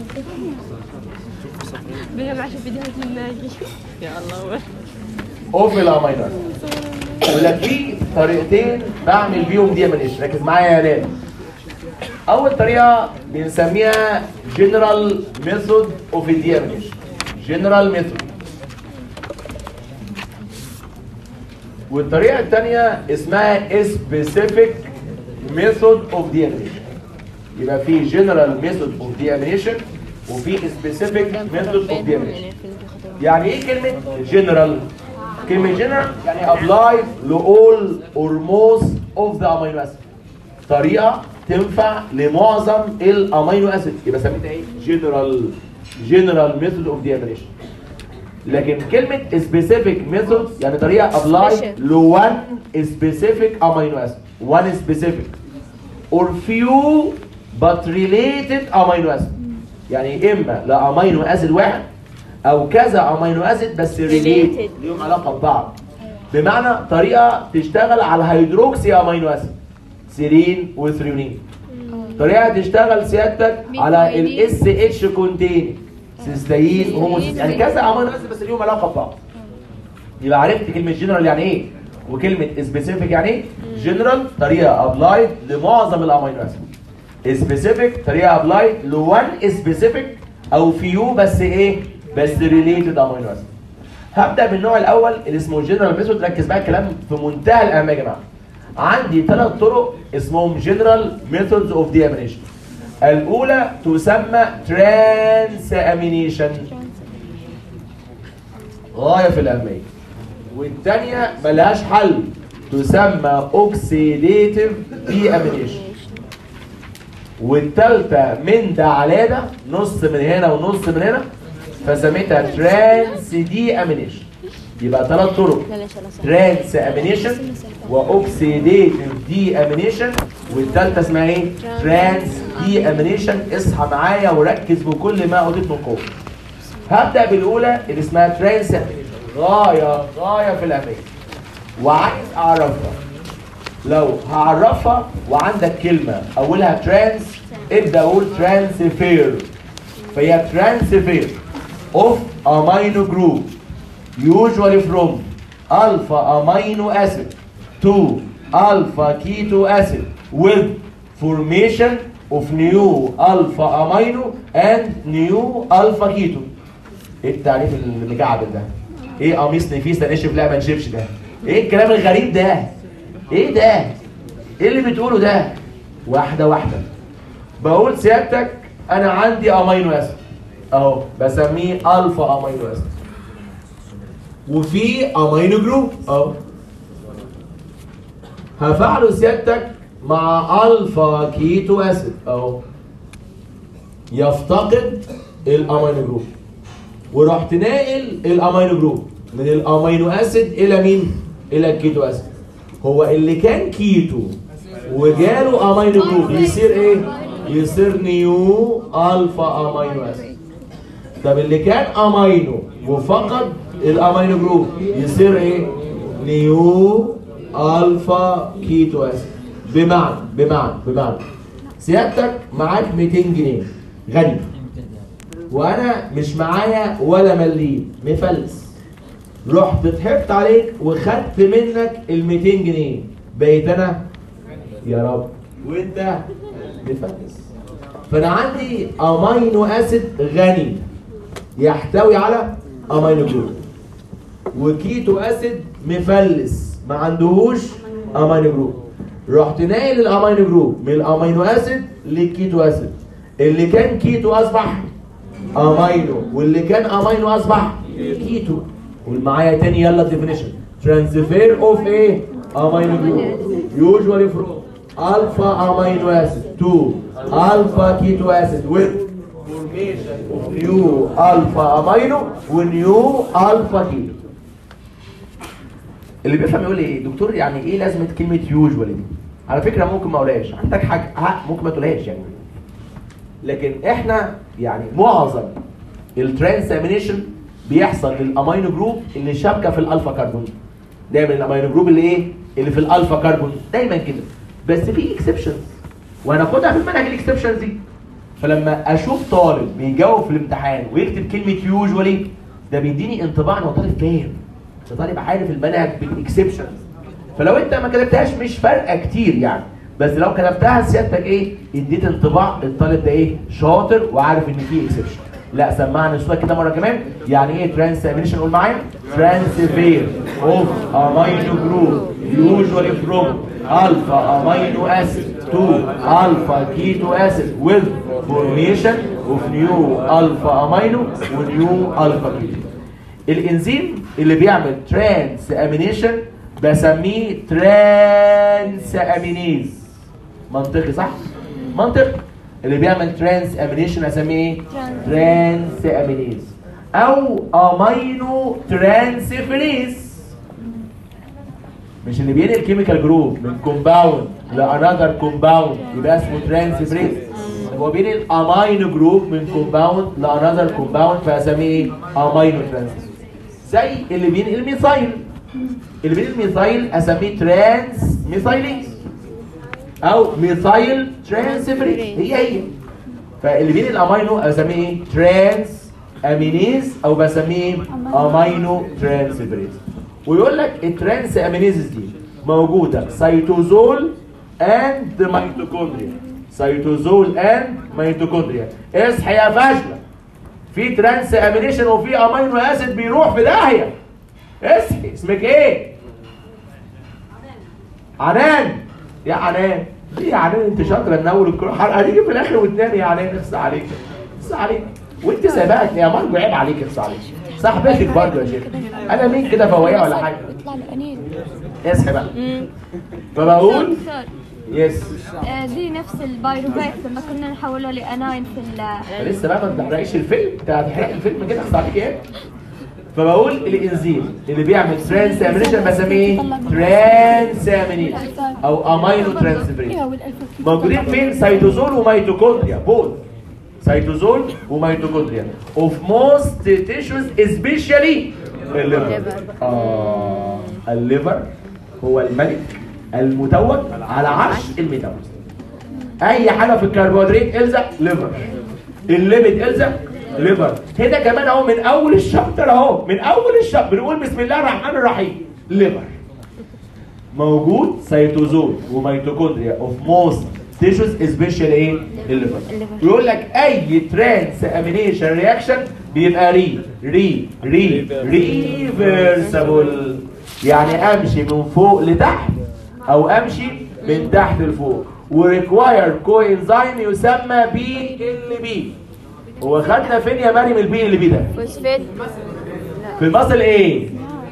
بجمع شوف فيديوهات من ناجي يا الله اوف الامينو يقول لك في طريقتين بعمل بيهم دي امينيشن ركز معايا يا ليل اول طريقه بنسميها جنرال ميثود اوف الدي امينيشن جنرال ميثود والطريقه الثانيه اسمها سبيسيفيك ميثود اوف دي امينيشن يبقى في جنرال ميثود اوف دي امينيشن وفي سبيسيفيك ميثود اوف دي امينيشن يعني ايه كلمه جنرال كلمه جنرال يعني ابلاي لاول اور موست اوف ذا امينو اسيد طريقه تنفع لمعظم الامينو اسيد يبقى سميتها ايه جنرال جنرال ميثود اوف دي امينيشن لكن كلمه سبيسيفيك ميثود يعني طريقه ابلاي لوان سبيسيفيك امينو اسيد وان سبيسيفيك or few but related amino acid يعني اما لامينو اسيد واحد او كذا امينو اسيد بس ريليتد ليهم علاقه ببعض بمعنى طريقه تشتغل على الهيدروكسي امينو اسيد سيرين وثريونين طريقه تشتغل سيادتك على الاس اتش كونتين سيستاين وهوموسيس يعني كذا امينو اسيد بس ليهم علاقه ببعض يبقى عرفت كلمه جنرال يعني ايه وكلمه سبيسيفيك يعني ايه جنرال طريقه ابلايد لمعظم الامينو اسيد سبيسيفيك طريقه ابلايد لوان سبيسيفيك او فيو بس ايه بس ريليتد امينو اسيد هبدا بالنوع الاول اللي اسمه جنرال ميثود ركز بقى الكلام في منتهى الاهميه يا جماعه عندي ثلاث طرق اسمهم جنرال ميثودز اوف دي امينيشن الاولى تسمى ترانس امينيشن غايه في الاهميه والثانيه ملهاش حل تسمى اوكسيديتيف دي امينيشن والثالثه من ده على ده نص من هنا ونص من هنا فسميتها ترانس دي امينيشن يبقى ثلاث طرق ترانس امينيشن واوكسيديتيف دي امينيشن والثالثه اسمها ايه ترانس دي امينيشن اصحى معايا وركز بكل ما اوتيت من قوه هبدا بالاولى اللي اسمها ترانس امينيشن غايه غايه في الاهميه وعايز اعرفها لو هعرفها وعندك كلمه اولها ترانس ابدا اقول ترانسفير فهي ترانسفير اوف امينو جروب usually from alpha amino acid to alpha keto acid with formation of new alpha amino and new alpha keto ايه التعريف المكعب ده ايه قميص نفيس ده نشف لا ما نشفش ده ايه الكلام الغريب ده ايه ده ايه اللي بتقوله ده واحده واحده بقول سيادتك انا عندي امينو اسيد اهو بسميه الفا امينو اسيد وفي امينو جروب اهو هفعله سيادتك مع الفا كيتو اسيد اهو يفتقد الامينو جروب ورحت ناقل الامينو جروب من الامينو اسيد الى مين الى الكيتو اسيد هو اللي كان كيتو وجاله امينو جروب يصير ايه يصير نيو الفا امينو اسيد طب اللي كان امينو وفقد الامينو جروب يصير ايه نيو الفا كيتو اسيد بمعنى بمعنى بمعنى سيادتك معاك 200 جنيه غني وانا مش معايا ولا مليم مفلس رحت ضحكت عليك وخدت منك ال 200 جنيه بقيت انا يا رب وانت مفلس فانا عندي امينو اسيد غني يحتوي على امينو جروب وكيتو اسيد مفلس ما عندهوش امينو جروب رحت ناقل الامينو جروب من الامينو اسيد للكيتو اسيد اللي كان كيتو اصبح امينو واللي كان امينو اصبح كيتو قول معايا تاني يلا الديفينيشن ترانسفير اوف ايه امينو جروب يوجوالي فروم الفا امينو اسيد تو الفا كيتو اسيد with formation of new alpha amino ونيو الفا كيتو اللي بيفهم يقول ايه دكتور يعني ايه لازمه كلمه يوجوالي دي على فكره ممكن ما اقولهاش عندك حاجه ها ممكن ما تقولهاش يعني لكن احنا يعني معظم الترانسامينيشن بيحصل للامينو جروب اللي شابكه في الالفا كربون دايما الامينو جروب اللي ايه اللي في الالفا كربون دايما كده بس في اكسبشنز وهناخدها في المنهج الاكسبشنز دي فلما اشوف طالب بيجاوب في الامتحان ويكتب كلمه يوجوالي ده بيديني انطباع ان هو طالب فاهم ده طالب عارف المنهج بالاكسبشنز فلو انت ما كتبتهاش مش فارقه كتير يعني بس لو كتبتها سيادتك ايه اديت انطباع الطالب ده ايه شاطر وعارف ان في اكسبشن لا سمعنا الصوره كده مره كمان يعني ايه ترانسامينيشن قول معايا ترانسفير اوف امينو جروب يوجوالي فروم الفا امينو اسيد تو الفا كيتو اسيد with formation of new alpha امينو ونيو الفا كيتو الانزيم اللي بيعمل ترانس امينيشن بسميه ترانس امينيز منطقي صح منطق اللي بيعمل ترانس امينيشن اسميه ايه ترانس امينيز او امينو ترانسفيريز مش اللي بينقل كيميكال جروب من كومباوند لانذر كومباوند يبقى اسمه ترانسفيريز هو بينقل امينو جروب من كومباوند لانذر كومباوند فاسميه ايه امينو ترانسفيريز زي اللي بينقل ميثايل اللي بينقل ميثايل اسميه ترانس ميثايليز او ميثايل ترانسفيريز هي هي فاللي بين الامينو اسميه ايه ترانس امينيز او بسميه امينو ترانسفيريز ويقول لك الترانس امينيز دي موجوده سيتوزول اند ميتوكوندريا سيتوزول اند ميتوكوندريا اصحى يا فاشله في ترانس امينيشن وفي امينو اسيد بيروح في داهيه اصحي اسمك ايه عنان يا عنان ليه يا عنان انت شاطره من اول الكره هتيجي في الاخر وتنام يا عنان اخس عليك اخس عليك وانت سايباك يا مارجو عيب عليك اخس عليك صاحبتك برضه يا شيخ انا مين كده فوايه ولا حاجه يطلع له انين اصحي بقى فبقول دكتور يس آه، دي نفس البايروفيت لما كنا نحوله لاناين في ال لسه بقى ما تحرقش الفيلم انت هتحرق الفيلم كده اخس عليك ايه فبقول الانزيم اللي بيعمل ترانس امينيشن بسميه ترانس امينيز او امينو ترانسفيريز موجودين فين سيتوزول وميتوكوندريا بول سيتوزول وميتوكوندريا اوف موست تيشوز سبيشالي الليفر اه الليفر هو الملك المتوج على عرش الميتابوليزم اي حاجه في الكربوهيدرات الزق ليفر الليبيد الزق ليفر هنا كمان اهو من اول الشابتر اهو من اول الشابتر بنقول بسم الله الرحمن الرحيم ليفر موجود سيتوزول وميتوكوندريا اوف موست تيشوز سبيشال ايه الليفر يقول لك اي ترانس امينيشن رياكشن بيبقى ري ري ري ريفرسبل يعني امشي من فوق لتحت او امشي من تحت لفوق وريكواير كو انزيم يسمى بي ال بي هو خدنا فين يا مريم البي ال بي ده فوسفات في المصل ايه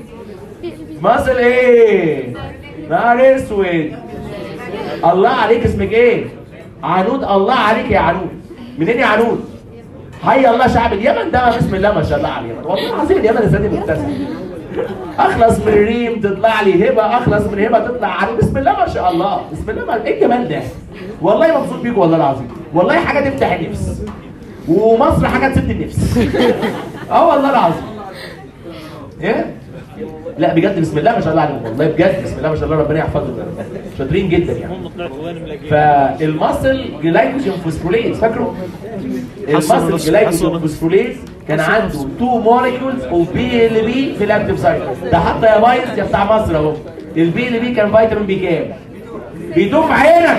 مصل ايه نهار اسود الله عليك اسمك ايه عنود الله عليك يا عنود منين يا عنود حي الله شعب اليمن ده بسم الله ما شاء الله على اليمن والله العظيم اليمن السنه مبتسم اخلص من الريم تطلع لي هبه اخلص من هبه تطلع علي بسم الله ما شاء الله بسم الله ما ايه الجمال ده والله مبسوط بيك والله العظيم والله حاجه تفتح النفس ومصر حاجه تسد النفس اه والله العظيم ايه لا بجد بسم الله ما شاء الله عليهم والله بجد بسم الله ما شاء الله ربنا يحفظهم شاطرين جدا يعني فالمصل جلايكوجين فوسفوليز فاكره المصل جلايكوجين فوسفوليز كان عنده تو موليكولز اوف بي ال بي في الاكتيف سايت ده حتى يا بايظ يا بتاع مصر اهو البي ال بي كان فيتامين بي كام بيدوم في عينك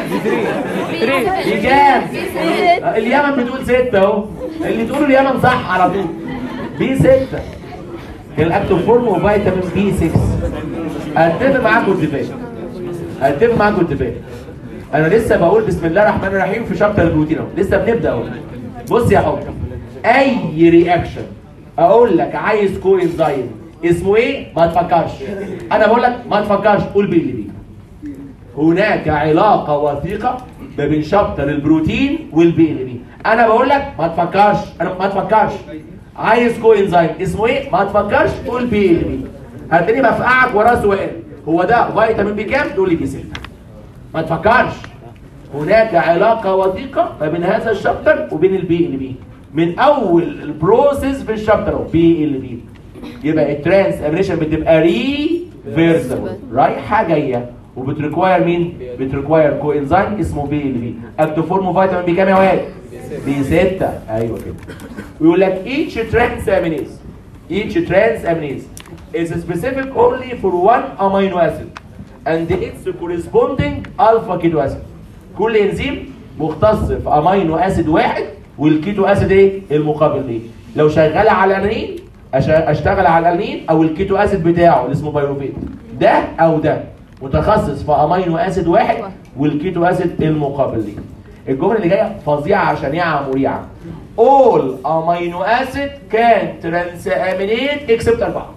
بكام اليمن بتقول ستة اهو اللي تقوله اليمن صح على طول بي ستة الاكتوفورم وفيتامين بي 6 اتفق معاكم اتفاق اتفق معاكم اتفاق انا لسه بقول بسم الله الرحمن الرحيم في شابتر البروتين اهو لسه بنبدا اهو بص يا حب اي رياكشن اقول لك عايز كو انزايم اسمه ايه ما تفكرش انا بقول لك ما تفكرش قول بي اللي بيه هناك علاقه وثيقه ما بين شابتر البروتين والبي ال بي انا بقول لك ما تفكرش انا ما تفكرش عايز كو انزيم اسمه ايه ما تفكرش قول بي ال بي هتلاقيني بفقعك وراه سؤال هو ده فيتامين بي كام تقول لي بي 6 ما تفكرش هناك علاقه وثيقه ما بين هذا الشابتر وبين البي ال بي من اول البروسيس في الشابتر اهو بي ال بي يبقى الترانس امريشن بتبقى ريفيرسبل رايحه جايه وبتريكواير مين؟ بتريكواير كو انزيم اسمه بي ال بي اكتوفورم فيتامين بي كام يا واد؟ بي 6 ايوه كده ويقول لك each trans amines each trans amines is specific only for one amino acid and its corresponding alpha keto acid كل انزيم مختص في امينو اسيد واحد والكيتو اسيد ايه؟ المقابل ليه لو شغال على الانين أش- اشتغل على الانين او الكيتو اسيد بتاعه اللي اسمه بايروفيت ده او ده متخصص في امينو اسيد واحد والكيتو اسيد المقابل ليه الجمله اللي جايه فظيعه عشان يعم مريعه all amino acid can transaminate except أربعة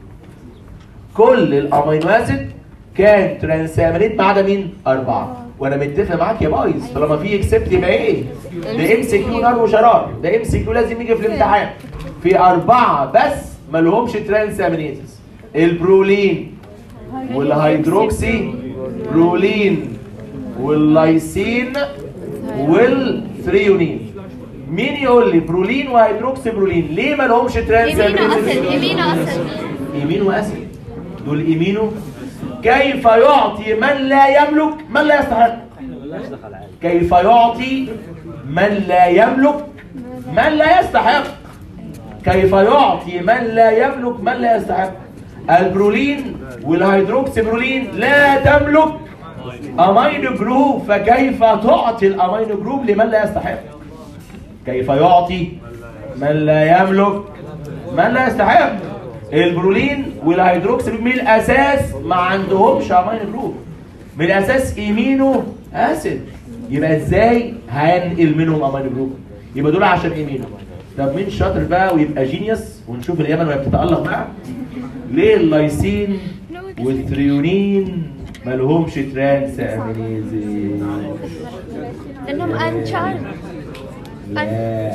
كل الامينو اسيد كان ترانسامينيت ما عدا مين؟ أربعة وأنا متفق معاك يا بايظ طالما في اكسبت يبقى إيه؟ ده ام سي كيو نار وشرار ده ام سي كيو لازم يجي في الامتحان في أربعة بس ما لهمش ترانسامينيتس البرولين والهيدروكسي برولين واللايسين والثريونين مين يقول لي برولين وهيدروكسي برولين ليه ما لهمش يمينو ترانسامينيتس؟ اسد يمينو اسد يمين واسد دول يمينه كيف يعطي من لا يملك من لا يستحق كيف يعطي من لا يملك من لا يستحق كيف يعطي من لا يملك من لا يستحق البرولين والهيدروكسي برولين لا تملك امينو جروب فكيف تعطي الامينو جروب لمن لا يستحق كيف يعطي من لا يملك من لا يستحق البرولين والهيدروكسي من الاساس ما عندهمش امينو جروب من الاساس ايمينو اسيد يبقى ازاي هنقل منهم امينو جروب يبقى دول عشان ايمينو طب مين شاطر بقى ويبقى جينيوس ونشوف اليمن وهي بتتالق معاه ليه اللايسين والثريونين ما لهمش ترانس امينيزي لانهم انشارد لا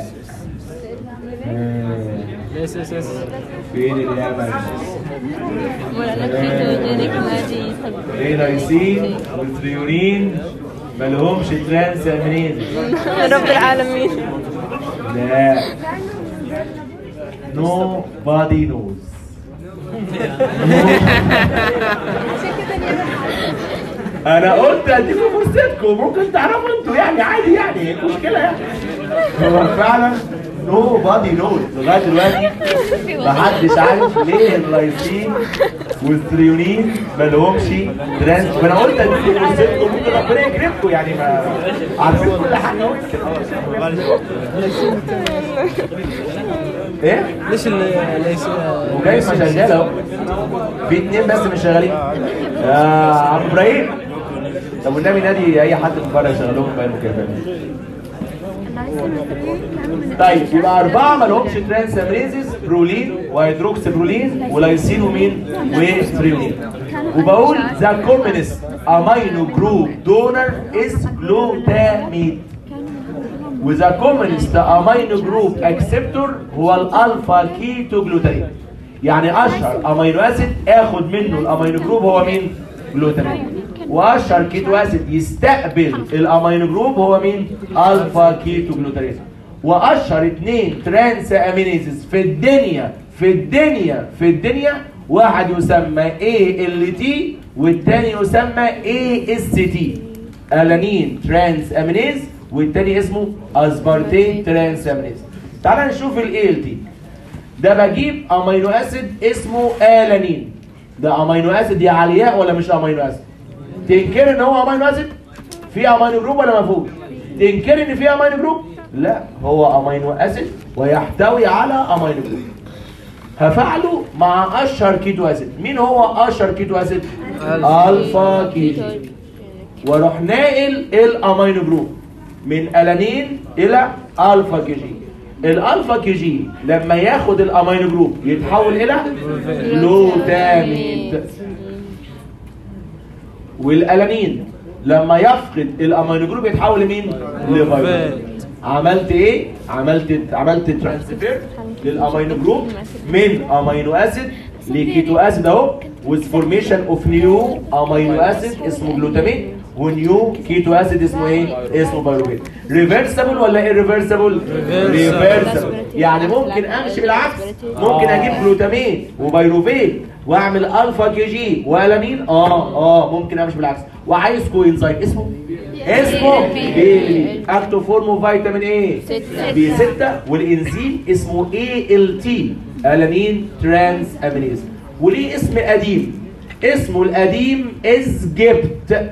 آه. يس يس يس فين اليمن ولا لك كيتوجينيك ما دي ليه لايسين والثريونين ما لهمش ترانس امينيزي رب العالمين لا نو بادي نوز انا قلت اديكم فرصتكم ممكن تعرفوا انتوا يعني عادي يعني إيه المشكله يعني هو فعلا نو بادي نوز لغايه دلوقتي محدش عارف ليه اللايسين والثريونين ما لهمش ترانس فانا قلت اديكم فرصتكم ممكن ربنا يكرمكم يعني ما عارفين كل حاجه قلت ايه؟ ليش اللي ليش وجاي ما شغال اهو في اتنين بس مش شغالين يا عم ابراهيم طب والنبي نادي اي حد من بره يشغلهم بقى المكافاه طيب يبقى أربعة ما لهمش ترانس امريزز برولين وهيدروكس برولين ولايسين ومين وستريولين وبقول ذا كومنست امينو جروب دونر از جلوتامين وذا كومنست امينو جروب اكسبتور هو الالفا كيتو جلوتامين يعني اشهر امينو اسيد اخد منه الامينو جروب هو مين جلوتامين واشهر كيتو اسيد يستقبل الامينو جروب هو مين الفا كيتو جلوتامين واشهر اثنين ترانس امينيزز في الدنيا في الدنيا في الدنيا واحد يسمى اي ال تي والتاني يسمى اي اس تي الانين ترانس امينيز والتاني اسمه اسبارتين ترانس امينيز تعال نشوف الاي ال تي ده بجيب امينو اسيد اسمه الانين ده امينو اسيد يا علياء ولا مش امينو اسيد تنكر ان هو امينو اسيد في امينو جروب ولا ما فيهوش تنكر ان في امينو جروب لا هو امينو اسيد ويحتوي على امينو جروب هفعله مع اشهر كيتو اسيد مين هو اشهر كيتو اسيد الفا كيتو واروح ناقل الامينو جروب من الانين الى الفا كي جي الالفا كي جي لما ياخد الامينو جروب يتحول الى جلوتاميد والالانين لما يفقد الامينو جروب يتحول لمين لفيروس عملت ايه عملت عملت ترانسفير للامينو جروب من امينو اسيد لكيتو اسيد اهو with formation of new amino acid اسمه جلوتامين ونيو كيتو اسيد اسمه ايه اسمه بايروفيت ريفرسبل ولا irreversible ريفرسبل يعني ممكن امشي بالعكس ممكن اجيب جلوتامين وبايروفيت واعمل الفا كي جي والانين اه اه ممكن امشي بالعكس وعايز كوينزايم اسمه اسمه بي اكتو فورم فيتامين ايه بي 6 والانزيم اسمه اي ال تي الانين ترانس امينيز وليه اسم قديم اسمه القديم ازجبت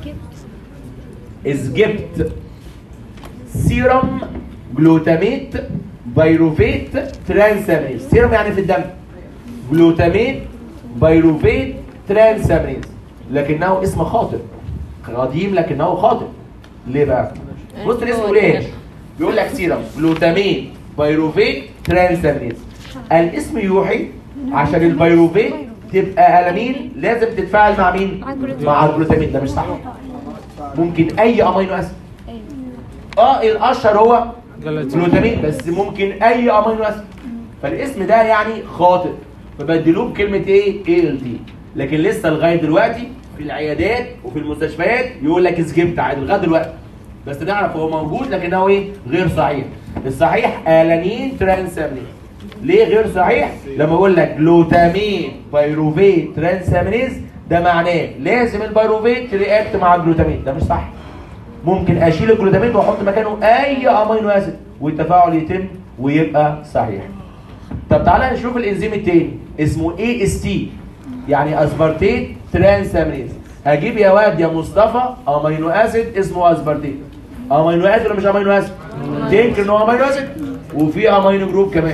ازجبت سيرم جلوتاميت بايروفيت ترانسامينيز سيرم يعني في الدم جلوتاميت بايروفيت ترانسامينيز لكنه اسم خاطئ قديم لكنه خاطئ ليه بقى؟ بص الاسم بيقول ايه؟ بيقول لك سيرم جلوتاميت بايروفيت ترانسامينيز الاسم يوحي عشان البيروفيت تبقى الامين لازم تتفاعل مع مين؟ مع الجلوتامين. مع الجلوتامين ده مش صح ممكن اي امينو اسيد اه الاشهر هو جلوتامين بس ممكن اي امينو اسيد فالاسم ده يعني خاطئ فبدلوه بكلمه ايه؟ اي ال تي لكن لسه لغايه دلوقتي في العيادات وفي المستشفيات يقول لك سكيبت عادي لغايه دلوقتي بس نعرف هو موجود لكنه ايه؟ غير صحيح الصحيح الانين ترانسامينيز ليه غير صحيح؟ لما اقول لك جلوتامين بايروفيت ترانسامينيز ده معناه لازم البيروفيت رياكت مع الجلوتامين ده مش صح ممكن اشيل الجلوتامين واحط مكانه اي امينو اسيد والتفاعل يتم ويبقى صحيح طب تعالى نشوف الانزيم التاني اسمه اي اس تي يعني اسبارتيت ترانسامينيز هجيب يا واد يا مصطفى امينو اسيد اسمه اسبارتيت امينو اسيد ولا مش امينو اسيد تنكر ان هو امينو اسيد وفي امينو جروب كمان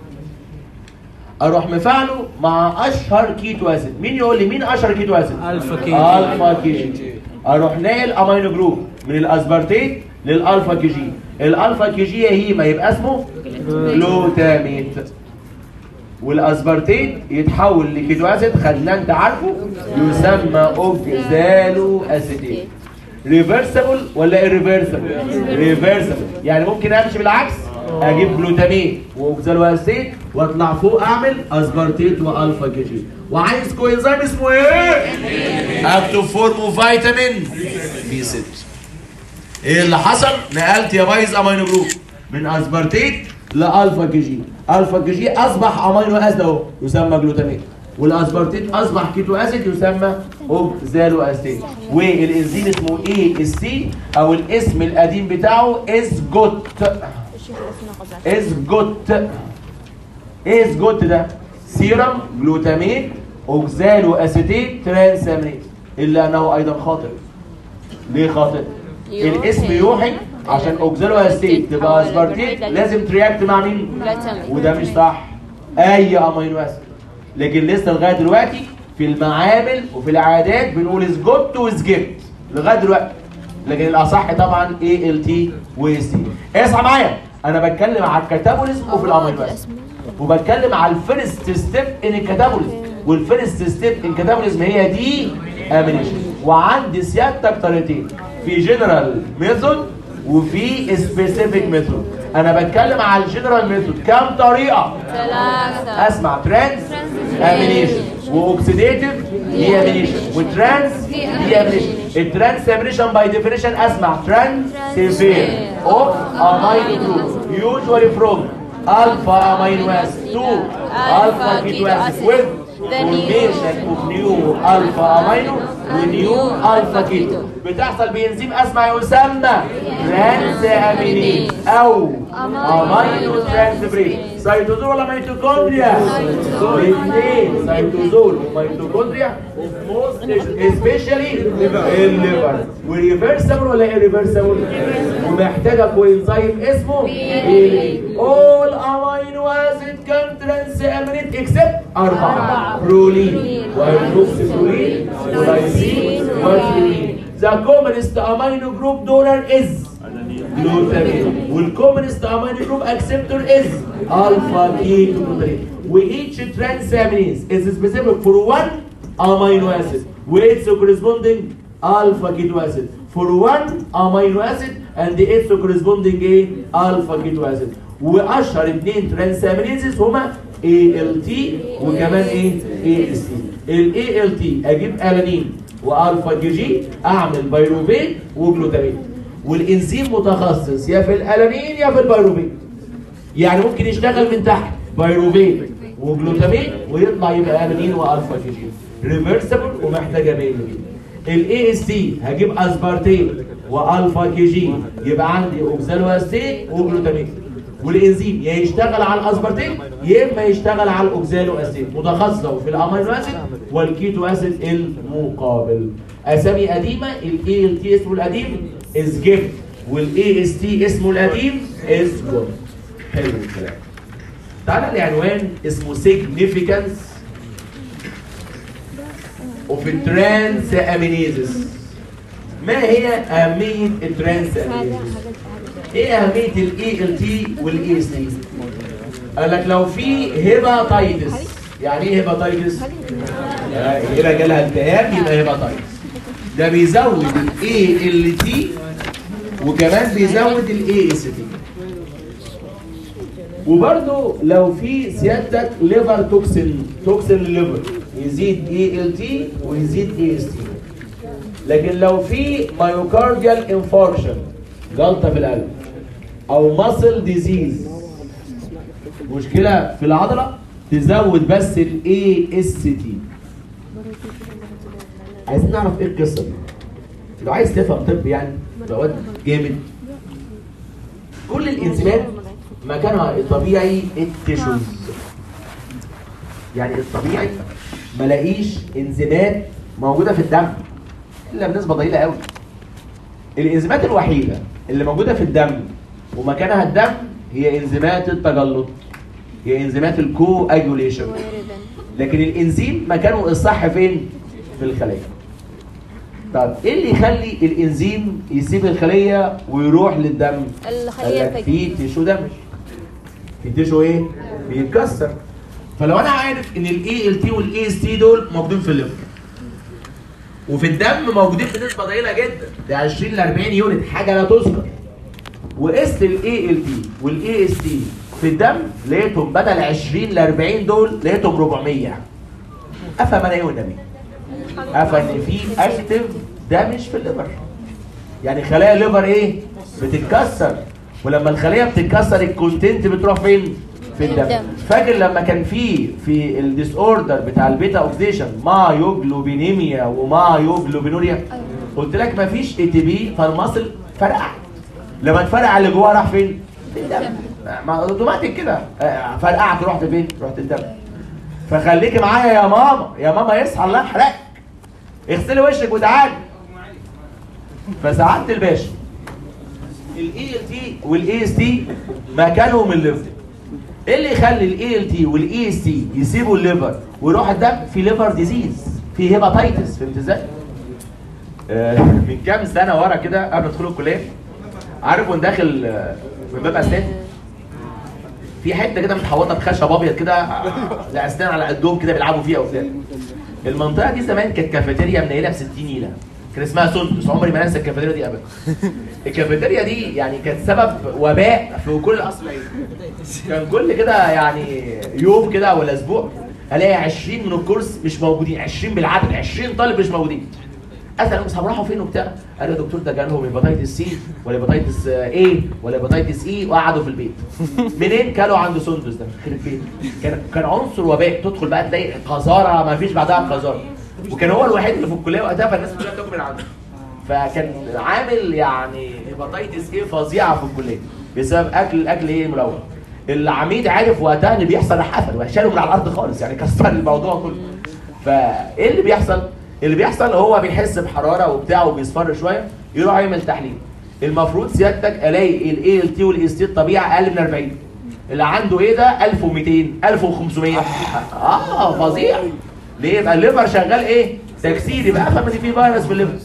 اروح مفعله مع اشهر كيتو اسيد مين يقول لي مين اشهر كيتو اسيد ألفا كي جي. الفا كي جي اروح ناقل امينو جروب من الاسبارتيت للالفا كي جي الالفا كي جي يا هيما يبقى اسمه جلوتاميت والاسبارتيت يتحول لكيتو اسيد خلينا انت عارفه يسمى اوكزالو اسيتيت ريفرسبل ولا irreversible ريفرسبل يعني ممكن امشي بالعكس اجيب جلوتامين واوكزالو اسيتيت واطلع فوق اعمل اسبارتيت والفا كي جي وعايز كوينزيم اسمه ايه اكتب فورم فيتامين بي 6 ايه اللي حصل نقلت يا بايظ امينو جروب من اسبارتيت لالفا كي جي الفا كي جي اصبح امينو اسيد اهو يسمى جلوتامين والاسبارتيت اصبح كيتو اسيد يسمى اوكزالو اسيد والانزيم اسمه اي اس سي او الاسم القديم بتاعه اسجوت اسجوت ايه اسجوت ده سيرم جلوتامين اوكزالو اسيتيت ترانسامينيز الا انه ايضا خاطئ ليه خاطئ يوحي. الاسم يوحي عشان اوكزالو اسيتيت تبقى اسبارتيت لازم ترياكت مع مين جلوتامين. وده مش صح اي امينو اسيد لكن لسه لغايه دلوقتي في المعامل وفي العادات بنقول اسجوت وسجبت لغايه دلوقتي لكن الاصح طبعا اي ال تي واس تي اصحى معايا انا بتكلم على الكاتابوليزم وفي الامينو اسيد وبتكلم على الفيرست ستيب ان الكاتابوليزم والفيرست ستيب ان الكاتابوليزم هي دي امينيشن وعندي سيادتك طريقتين في جنرال ميثود وفي سبيسيفيك ميثود انا بتكلم على الجنرال ميثود كام طريقه ثلاثة اسمع ترانس امينيشن واوكسيديتيف دي امينيشن وترانس دي امينيشن الترانس امينيشن باي ديفينيشن اسمع ترانسفير اوف امينو جروب يوجوالي فروم الفا امينو اسيد تو الفا كيتو اسيد with formation of new alpha amino ونيو الفا كيتو بتحصل بانزيم اسمع يسمى ترانس امينيز او امينو ترانسفيريز سيتوزول ولا ميتوكوندريا؟ الاثنين سيتوزول وميتوكوندريا سبيشالي الليفر وريفرسبل ولا irreversible؟ ومحتاجه كوينزايم اسمه اول امينو اسيد كان ترانس امينيت اكسبت اربعه برولين وهيدروكسي برولين ولايسين وفيولين the commonest amino group donor is glutamate والcommonest amino group acceptor is alpha ketoglutarate each transaminase is specific for one amino acid with corresponding alpha keto acid for one amino acid and its corresponding ايه alpha keto acid واشهر اثنين ترانسامينيزز هما ALT وكمان ايه AST ال ALT اجيب الانين والفا جي جي اعمل بايروفيت وجلوتامين والانزيم متخصص يا في الالانين يا في البايروفيت يعني ممكن يشتغل من تحت بايروفيت وجلوتامين ويطلع يبقى الانين والفا جي جي ريفرسبل ومحتاجه بين الاي اس تي هجيب اسبارتين والفا كي جي يبقى عندي اوكسالو استيت وجلوتامين والانزيم يا يشتغل على الاسبارتين يا اما يشتغل على الاوكسالو اسيد متخصصه في الامينو اسيد والكيتو اسيد المقابل اسامي قديمه الاي ال تي اسمه القديم از جيفت والاي اس تي اسمه القديم از جود حلو الكلام تعالى لعنوان اسمه significance of trans aminosis ما هي أهمية الترانس امينيزز؟ ايه أهمية الاي ال تي والاي اس تي؟ قال لك لو في هيباتايتس يعني ايه هيباتايتس؟ يبقى جالها التهاب يبقى هيباتايتس ده بيزود الاي ال تي وكمان بيزود الاي اس تي وبرده لو في سيادتك ليفر توكسين توكسين ليفر يزيد اي ال تي ويزيد اي اس تي لكن لو في مايوكارديال انفاركشن جلطه في القلب او ماسل ديزيز مشكله في العضله تزود بس الاي اس تي عايزين نعرف ايه القصه دي لو عايز تفهم طب يعني مواد جامد كل الانزيمات مكانها الطبيعي التيشوز يعني الطبيعي ما لاقيش انزيمات موجوده في الدم الا بنسبه ضئيله قوي الانزيمات الوحيده اللي موجوده في الدم ومكانها الدم هي انزيمات التجلط هي انزيمات الكو اجوليشن لكن الانزيم مكانه الصح فين في الخليه طب ايه اللي يخلي الانزيم يسيب الخليه ويروح للدم الخلية قال لك في تيشو دامج في تيشو ايه بيتكسر فلو انا عارف ان الاي ال تي والاي اس تي دول موجودين في الليفر وفي الدم موجودين بنسبه ضئيله جدا ده 20 ل 40 يونت حاجه لا تذكر وقست الاي ال تي والاي اس تي في الدم لقيتهم بدل 20 ل 40 دول لقيتهم 400 افهم انا ايه والنبي افهم ان في اكتف دامج في الليفر يعني خلايا الليفر ايه بتتكسر ولما الخليه بتتكسر الكونتنت بتروح فين في الدم الدم. فاكر لما كان في في الديس اوردر بتاع البيتا اوكسيديشن مايوجلوبينيميا ومايوجلوبينوريا قلت لك مفيش اي تي بي فالمصل فرقع لما اتفرقع اللي جواه راح فين في الدم ما اوتوماتيك كده آه، فرقعت رحت فين رحت الدم فخليكي معايا يا ماما يا ماما يصحى الله يحرقك اغسلي وشك وتعالي فسعادة الباشا الاي ال تي والاي اس تي مكانهم الليفر ايه اللي يخلي الاي ال تي والاي اس تي يسيبوا الليفر ويروح الدم في ليفر ديزيز في هيباتايتس فهمت ازاي؟ آه، من كام سنه ورا كده قبل ما ادخل الكليه عارف وانت داخل آه، من باب اسنان في حته كده متحوطه بخشب ابيض كده آه، لاسنان على قدهم كده بيلعبوا فيها وبتاع المنطقه دي زمان كانت كافيتيريا منيله ب 60 نيله كان اسمها سندس عمري ما انسى الكافيتيريا دي ابدا الكافيتيريا دي يعني كانت سبب وباء في كل اصل العيله كان كل كده يعني يوم كده ولا اسبوع الاقي 20 من الكورس مش موجودين 20 بالعدد 20 طالب مش موجودين اسال اصحاب راحوا فين وبتاع قال يا دكتور ده جالهم هيباتيتس سي ولا هيباتيتس اي ولا هيباتيتس اي وقعدوا في البيت منين كانوا عند سندس ده يخرب بيت كان كان عنصر وباء تدخل بقى تلاقي قذاره ما فيش بعدها قذاره وكان هو الوحيد اللي في الكليه وقتها فالناس كلها بتاكل من عنده فكان عامل يعني هيباتيتس ايه فظيعه في الكليه بسبب اكل الاكل ايه ملون العميد عارف وقتها ان بيحصل حفل وشاله من على الارض خالص يعني كسر الموضوع كله فايه اللي بيحصل اللي بيحصل هو بيحس بحراره وبتاع وبيصفر شويه يروح يعمل تحليل المفروض سيادتك الاقي الاي ال تي والاي اس تي الطبيعي اقل من 40 اللي عنده ايه ده 1200 1500 اه فظيع ليه يبقى الليفر شغال ايه تكسير يبقى افهم ان في فيروس في الليفر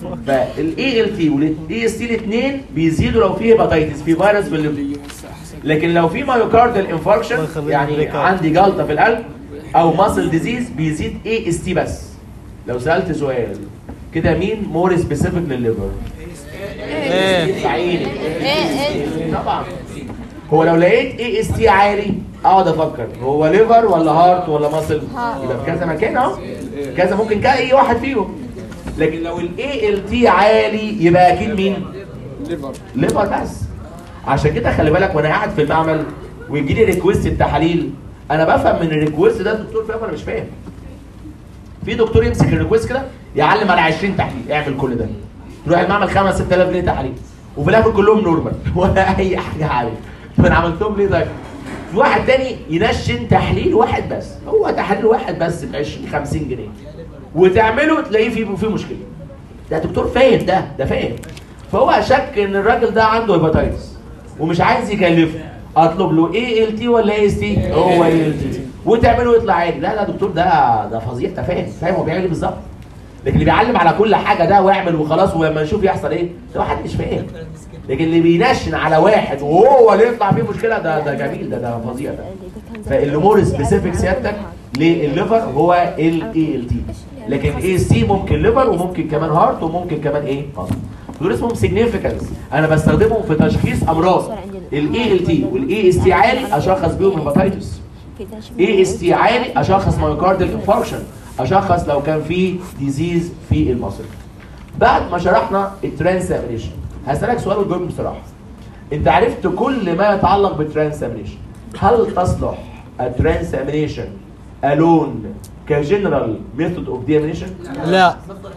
فالاي ال تي والاي اس تي الاثنين بيزيدوا لو في هيباتيتس في فيروس في الليفر لكن لو في مايوكاردال انفاركشن الله يخليك يعني بريكات. عندي جلطه في القلب او ماسل ديزيز بيزيد اي اس تي بس لو سالت سؤال كده مين مور سبيسيفيك للليفر؟ ايه عيني طبعا هو لو لقيت اي اس تي عالي اقعد افكر هو ليفر ولا هارت ولا ماسل يبقى في كذا مكان اهو كذا ممكن كده اي واحد فيهم لكن لو الاي ال تي عالي يبقى اكيد مين ليفر ليفر بس عشان كده خلي بالك وانا قاعد في المعمل ويجي لي ريكويست التحاليل انا بفهم من الريكويست ده الدكتور فاهم ولا مش فاهم في دكتور يمسك الريكويست كده يعلم على 20 تحليل اعمل كل ده تروح المعمل 5 6000 جنيه تحاليل وفي الاخر كلهم نورمال ولا اي حاجه عليه طب انا عملتهم ليه طيب في واحد تاني ينشن تحليل واحد بس هو تحليل واحد بس ب 20 50 جنيه وتعمله تلاقيه فيه فيه مشكله ده دكتور فاهم ده ده فاهم فهو شك ان الراجل ده عنده هيباتايتس ومش عايز يكلفه اطلب له ايه ال تي ولا اي اس تي هو اي ال تي وتعمله يطلع عادي لا لا دكتور ده ده فظيع ده فاهم فاهم هو بيعمل ايه بالظبط لكن اللي بيعلم على كل حاجه ده واعمل وخلاص ولما نشوف يحصل ايه ده واحد مش فاهم لكن اللي بينشن على واحد وهو اللي يطلع فيه مشكله ده ده جميل ده ده فظيع ده فاللي مور سبيسيفيك سيادتك للليفر هو الاي ال تي لكن اي سي ممكن ليفر وممكن كمان هارت وممكن كمان ايه هارت دول اسمهم سيجنيفيكانس انا بستخدمهم في تشخيص امراض الاي ال تي والاي اس تي عالي اشخص بيهم هيباتيتس اي اس تي عالي اشخص مايوكاردال انفاركشن اشخص لو كان في ديزيز في المصل بعد ما شرحنا الترانسامينيشن هسألك سؤال وجاوب بصراحه انت عرفت كل ما يتعلق بالترانسامينيشن هل تصلح الترانسامينيشن الون كجنرال ميثود اوف ديامينيشن لا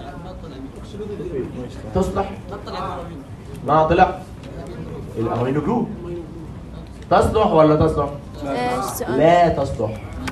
تصلح ما طلع الامينو جروب تصلح ولا تصلح لا تصلح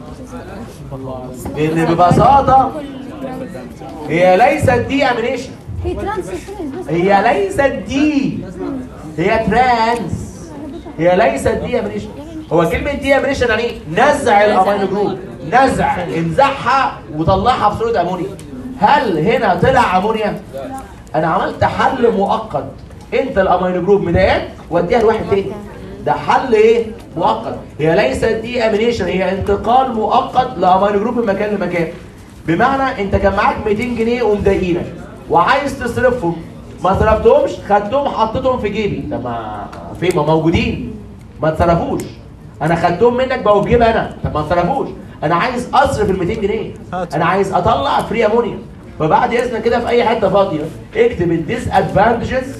لان ببساطه هي ليست دي امينيشن هي ترانس بس هي ليست دي هي ترانس هي ليست دي امينيشن هو كلمه دي امينيشن يعني ايه نزع الامينو جروب نزع انزعها وطلعها في صوره امونيا هل هنا طلع امونيا انا عملت حل مؤقت انت الامينو جروب مضايقك واديها لواحد تاني ده حل ايه مؤقت هي ليست دي امينيشن هي انتقال مؤقت لامينو جروب من مكان لمكان بمعنى انت كان معاك 200 جنيه ومضايقينك وعايز تصرفهم ما صرفتهمش خدتهم حطيتهم في جيبي طب ما فين ما موجودين ما اتصرفوش انا خدتهم منك بقوا في جيبي انا طب ما اتصرفوش انا عايز اصرف ال 200 جنيه هات. انا عايز اطلع فري امونيا فبعد اذنك كده في اي حته فاضيه اكتب الديس ادفانتجز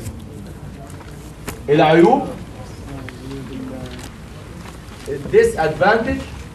العيوب الديس ادفانتج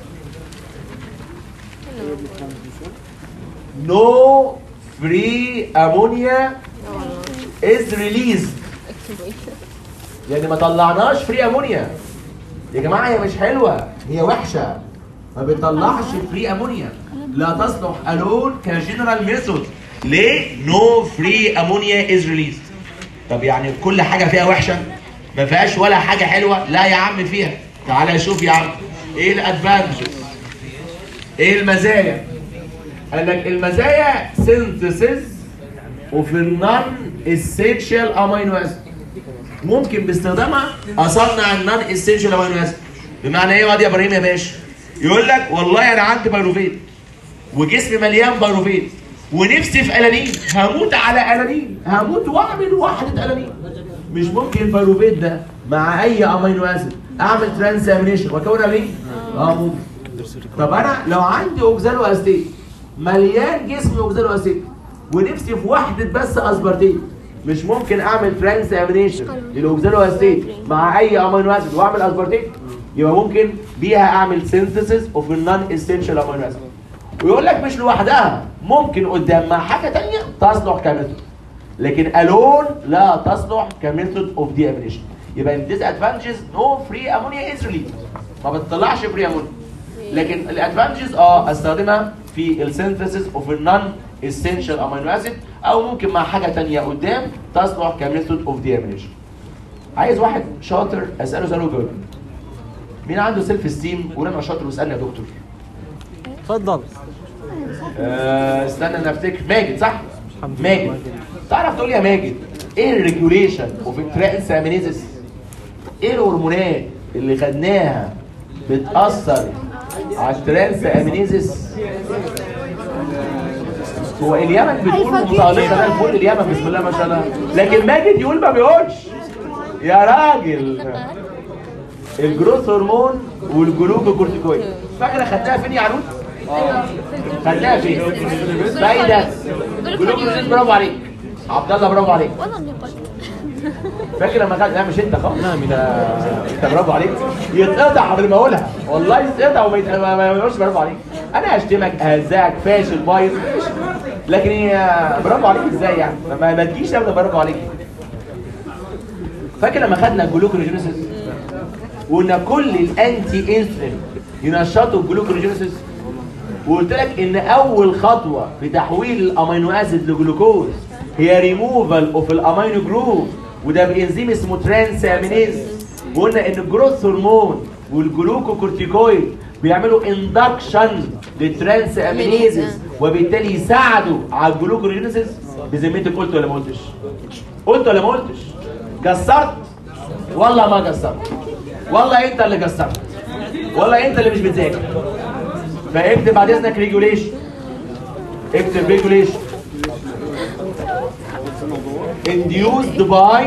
نو فري امونيا از ريليزد يعني ما طلعناش فري امونيا يا جماعه هي مش حلوه هي وحشه ما بتطلعش فري امونيا لا تصلح الون كجنرال ميثود ليه نو فري امونيا از ريليزد طب يعني كل حاجه فيها وحشه ما فيهاش ولا حاجه حلوه لا يا عم فيها تعالى شوف يا عم ايه الادفانتجز ايه المزايا قال لك المزايا سينثيسيس وفي النون اسينشال امينو اسيد ممكن باستخدامها اصنع النون اسينشال امينو اسيد بمعنى ايه يا واد يا ابراهيم يا باشا يقول لك والله انا عندي بايروفيت وجسمي مليان بايروفيت ونفسي في الانين هموت على الانين هموت واعمل وحده الانين مش ممكن البايروفيت ده مع اي امينو اسيد اعمل ترانسامينيشن واكون الانين اه ممكن طب انا لو عندي اوكزالو اسيد مليان جسمي اوكزالو اسيد ونفسي في وحده بس اسبرتين مش ممكن اعمل ترانسامينيشن للاوكزالو اسيد مع اي امينو اسيد واعمل اسبرتين يبقى ممكن بيها اعمل سينثيسيس اوف النون اسينشال امينو اسيد ويقول لك مش لوحدها ممكن قدام مع حاجه تانية تصلح كميثود لكن الون لا تصلح كميثود اوف دي امينيشن يبقى الديس ادفانتجز نو فري امونيا از ريليز ما بتطلعش فري امونيا لكن الادفانتجز اه استخدمها في السينثيسيس اوف النون اسينشال امينو اسيد او ممكن مع حاجه تانية قدام تصلح كميثود اوف دي امينيشن عايز واحد شاطر اساله سؤال وجاوب مين عنده سيلف استيم قول انا شاطر واسالني يا دكتور تفضل آه، استنى انا افتكر ماجد صح؟ الحمد لله. ماجد تعرف تقول لي يا ماجد ايه الريجوليشن اوف الترانس امينيزس ايه الهرمونات اللي خدناها بتاثر على الترانس امينيزس هو اليمن بتقول متألقة ده الفل اليمن بسم الله ما شاء الله لكن ماجد يقول ما بيقولش يا راجل الجروث هرمون والجلوكوكورتيكويد فاكره خدناها فين يا عنود؟ خدناها فين؟ بايدة جلوكوكورتيكويد برافو عليك عبد الله برافو عليك والله اني قلت فاكر لما خد لا مش انت خالص لا انت انت برافو عليك يتقطع قبل ما اقولها والله يتقطع وما يت- ما- ما يقولش برافو عليك انا هشتمك اهزاك فاشل بايظ لكن هي برافو عليك ازاي يعني ما, ما تجيش ابدا برافو عليك فاكر لما خدنا الجلوكوجينيسيس وقلنا كل الانتي انسولين ينشطوا الجلوكوجينيسيس وقلت لك ان اول خطوه في تحويل الامينو اسيد لجلوكوز هي ريموفال اوف الامينو جروب وده بانزيم اسمه ترانس امينيز وقلنا ان الجروث هرمون والجلوكوكورتيكويد بيعملوا اندكشن للترانس امينيزز وبالتالي يساعدوا على الجلوكوجينيسيس بذمتك قلت ولا ما قلتش؟ قلت ولا ما قلتش؟ قصرت والله ما قصرت والله انت اللي قصرت والله انت اللي مش بتذاكر فاكتب بعد اذنك ريجوليشن اكتب ريجوليشن induced by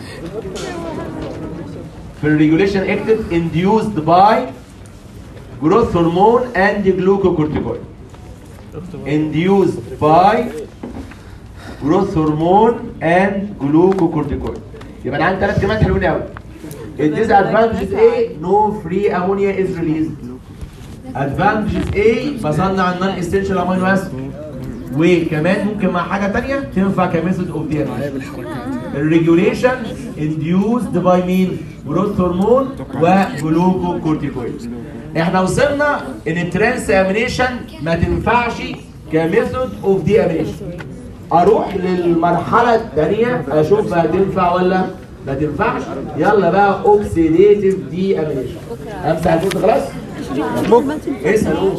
في الريجوليشن اكتب induced by growth hormone and glucocorticoid induced by growth hormone and glucocorticoid يبقى انا عندي ثلاث كلمات حلوين قوي الديزادفانتجز ايه نو فري امونيا از ريليزد ادفانتجز ايه بصنع النون اسينشال امينو اسيد وكمان ممكن مع حاجه ثانيه تنفع كميثود اوف دي الريجوليشن انديوزد باي مين جروث هرمون وجلوكوكورتيكويد احنا وصلنا ان الترانس امينيشن ما تنفعش كميثود اوف دي امينيشن اروح للمرحله الثانيه اشوف هتنفع ولا ما تنفعش يلا بقى اوكسيديتيف دي امينيشن امسح الفوت خلاص اسال قول.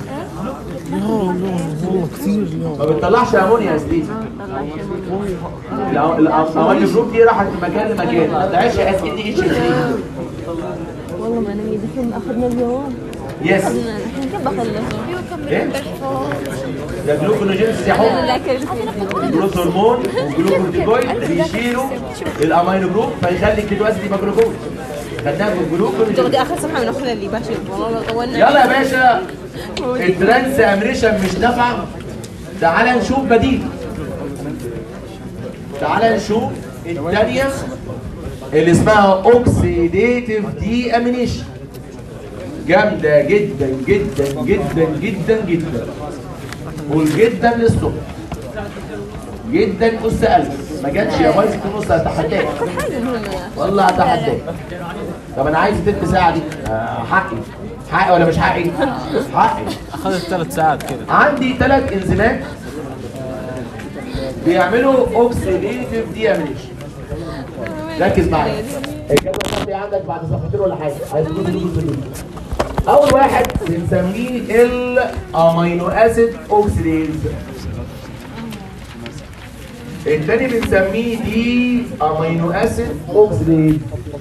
ما بتطلعش امونيا يا ستيف الامونيا جروب دي راحت من مكان لمكان ما طلعتش اس ان اتش 3 والله ما نمي دحين اخذنا اليوم يس اخذنا الحين كيف بخلص ايه ده جلوكونوجينيس يا حب لكن جلوكوز هرمون وجلوكورتيكويد بيشيلوا الامينو جروب فيخلي الكيتو اسيد يبقى جلوكوز خدناها في الجلوكوز تاخذي اخر صفحه وناخذها اللي باشر والله لو طولنا يلا يا باشا الترانس امريشن مش نافعه تعال نشوف بديل تعال نشوف الثانيه اللي اسمها اوكسيديتيف دي امينيشن جامده جدا جدا جدا جدا جدا قول جدا للصبح جدا اس الف ما جاتش يا بايظ في نص هتحداك حاجه مهمه والله هتحداك طب انا عايز تلت ساعه دي آه، حقي حقي ولا مش حقي حقي اخذت ثلاث ساعات كده عندي ثلاث انزيمات بيعملوا اوكسيديتيف دي امينيشن ركز معايا الجدول الخطي عندك بعد صفحتين ولا حاجه عايز تقول لي جزء منه. اول واحد بنسميه الامينو اسيد اوكسيديز الثاني بنسميه دي امينو اسيد اوكسيديز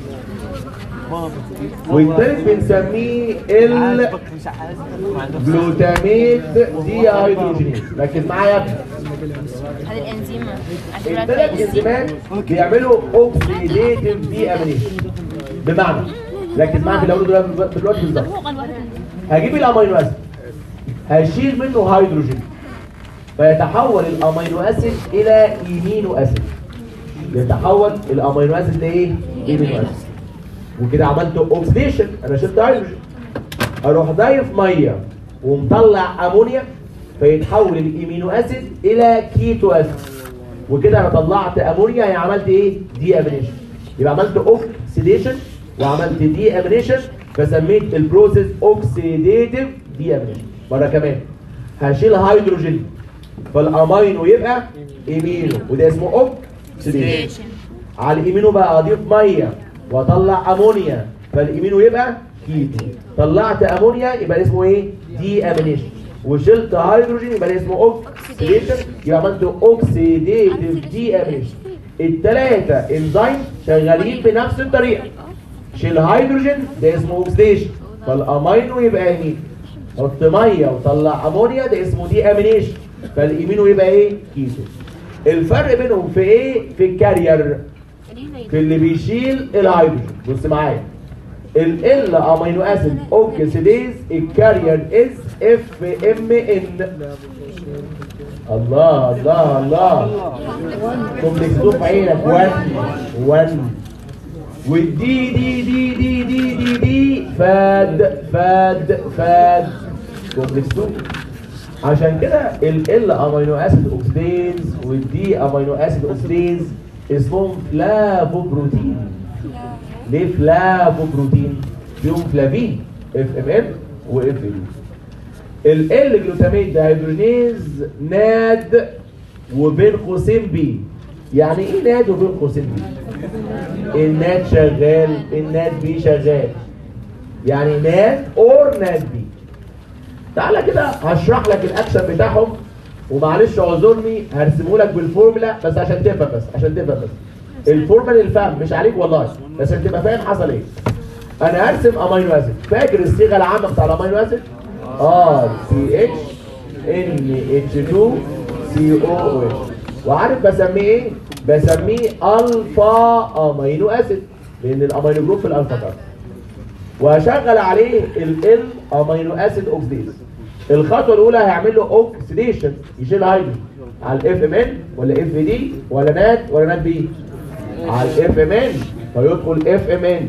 والثالث بنسميه ال جلوتاميت دي هيدروجينيز ركز معايا يا ابني هذه الانزيم الثلاث انزيمات بيعملوا اوكسيديتيف دي امينيشن بمعنى ركز معايا في الاول دلوقتي دلوقتي بالظبط هو قال واحد هجيب الامينو اسيد هشيل منه هيدروجين فيتحول الامينو اسيد الى ايمينو اسيد يتحول الامينو اسيد لايه؟ ايمينو اسيد وكده عملت اوكسيديشن انا شلت هيدروجين اروح ضايف ميه ومطلع امونيا فيتحول الايمينو اسيد الى كيتو اسيد وكده انا طلعت امونيا يعني عملت ايه؟ دي امينيشن يبقى عملت اوكسيديشن وعملت دي امينيشن فسميت البروسيس اوكسيديتيف دي امينيشن مره كمان هشيل هيدروجين فالامينو يبقى ايمينو وده اسمه اوكسيديشن على الايمينو بقى اضيف ميه واطلع امونيا فالايمينو يبقى كيتو طلعت امونيا يبقى اسمه ايه دي امينيشن وشلت هيدروجين يبقى اسمه اوكسيديشن يبقى عملت اوكسيديتيف دي امينيشن الثلاثه انزيم شغالين بنفس الطريقه شيل هيدروجين ده اسمه اوكسيديشن فالامينو يبقى امين حط ميه وطلع امونيا ده اسمه دي امينيشن فالامينو يبقى ايه كيتو الفرق بينهم في ايه في الكارير في اللي بيشيل الهيدروجين بص معايا ال ال امينو اسيد اوكسيديز الكارير از اف ام ان الله الله الله كومبلكس في عينك 1 1 والدي دي دي دي دي دي دي فاد فاد فاد كومبلكس 2 عشان كده ال ال امينو اسيد اوكسيديز والدي امينو اسيد اوكسيديز اسمهم فلافوبروتين ليه فلافوبروتين فيهم فلافين اف ام ان واف ام ال ال جلوتاميت دهيدرونيز ناد وبين قوسين بي يعني ايه ناد وبين قوسين بي الناد شغال الناد بي شغال يعني ناد اور ناد بي تعالى كده هشرح لك الاكشن بتاعهم ومعلش اعذرني هرسمه لك بالفورمولا بس عشان تفهم بس عشان تفهم بس الفورمولا للفهم مش عليك والله بس عشان تبقى فاهم حصل ايه انا هرسم امينو اسيد فاكر الصيغه العامه بتاع الامينو اسيد ار سي اتش ان اتش 2 سي او او اتش وعارف بسميه ايه بسميه الفا امينو اسيد لان الامينو جروب في الالفا كارب وهشغل عليه ال ال امينو اسيد اوكسيديز الخطوه الاولى هيعمل له اوكسيديشن يشيل هيدروجين على الاف ام ان ولا اف دي ولا نات ولا نات بي على الاف ام ان فيدخل اف ام ان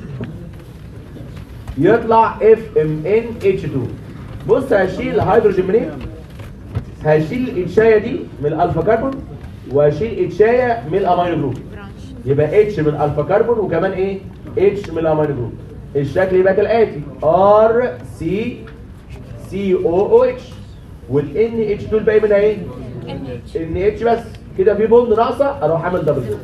يطلع اف ام ان اتش 2 بص هشيل هيدروجين منين هشيل الاتشايه دي من الالفا كربون وهشيل اتشايه من الامينو جروب يبقى اتش من الالفا كربون وكمان ايه اتش من الامينو جروب الشكل يبقى كالاتي ار سي سي او او اتش والان اتش دول باقي منها ايه ان اتش بس كده في بوند ناقصه اروح اعمل دبل بوند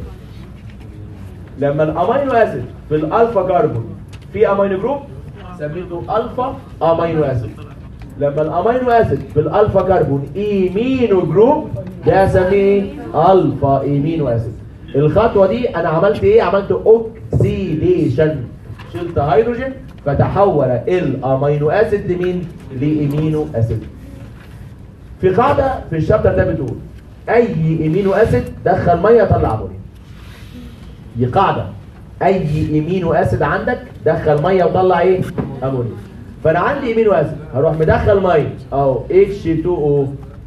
لما الامينو اسيد في الالفا كربون في امينو جروب سميته الفا امينو اسيد لما الامينو اسيد في الالفا كربون ايمينو جروب ده اسميه الفا ايمينو اسيد الخطوه دي انا عملت ايه عملت اوكسيديشن شلت هيدروجين فتحول الامينو اسيد لمين لايمينو اسيد في قاعده في الشابتر ده بتقول اي امينو اسيد دخل ميه طلع امونيا دي قاعده اي امينو اسيد عندك دخل ميه وطلع ايه امونيا فانا عندي امينو اسيد هروح مدخل ميه اهو H2O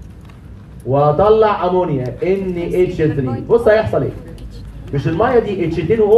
واطلع امونيا NH3 بص هيحصل ايه مش الميه دي H2O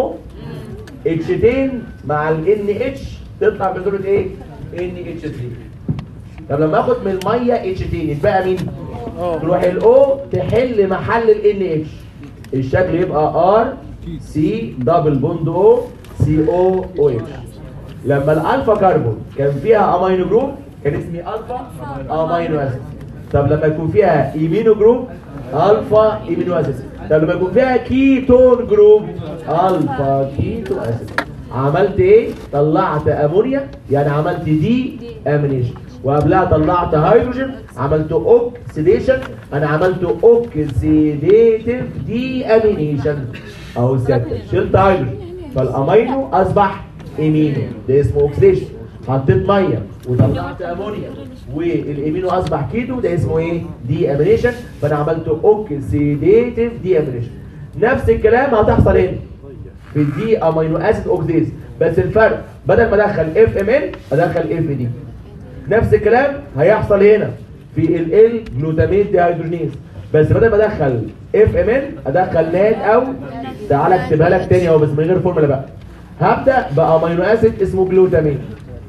H2 مع ال NH تطلع بصوره ايه NH3 طب لما اخد من الميه H2 يتبقى مين تروح الاو تحل محل ال NH الشكل يبقى R C دبل بوند O C O O H لما الالفا كربون كان فيها امينو جروب كان اسمي الفا امينو اسيد طب لما يكون فيها ايمينو جروب الفا ايمينو اسيد طب لما يكون فيها كيتون جروب الفا كيتو اسيد عملت ايه طلعت امونيا يعني عملت دي امينيشن وقبلها طلعت هيدروجين عملت اوكسيديشن انا عملت اوكسيديتيف دي امينيشن اهو سيادتك شلت هيدروجين فالامينو اصبح ايمينو ده اسمه اوكسيديشن حطيت ميه وطلعت امونيا والامينو اصبح كيتو ده اسمه ايه دي امينيشن فانا عملت اوكسيديتيف دي امينيشن نفس الكلام هتحصل هنا في الدي امينو اسيد اوكسيديز بس الفرق بدل ما ادخل اف ام ان ادخل اف دي نفس الكلام هيحصل هنا في ال ال جلوتاميت دي هيدروجينيز بس بدل ما ادخل اف ام ان ادخل ناد او تعالى اكتبها لك تاني اهو بس من غير فورمولا بقى هبدا بامينو اسيد اسمه جلوتاميت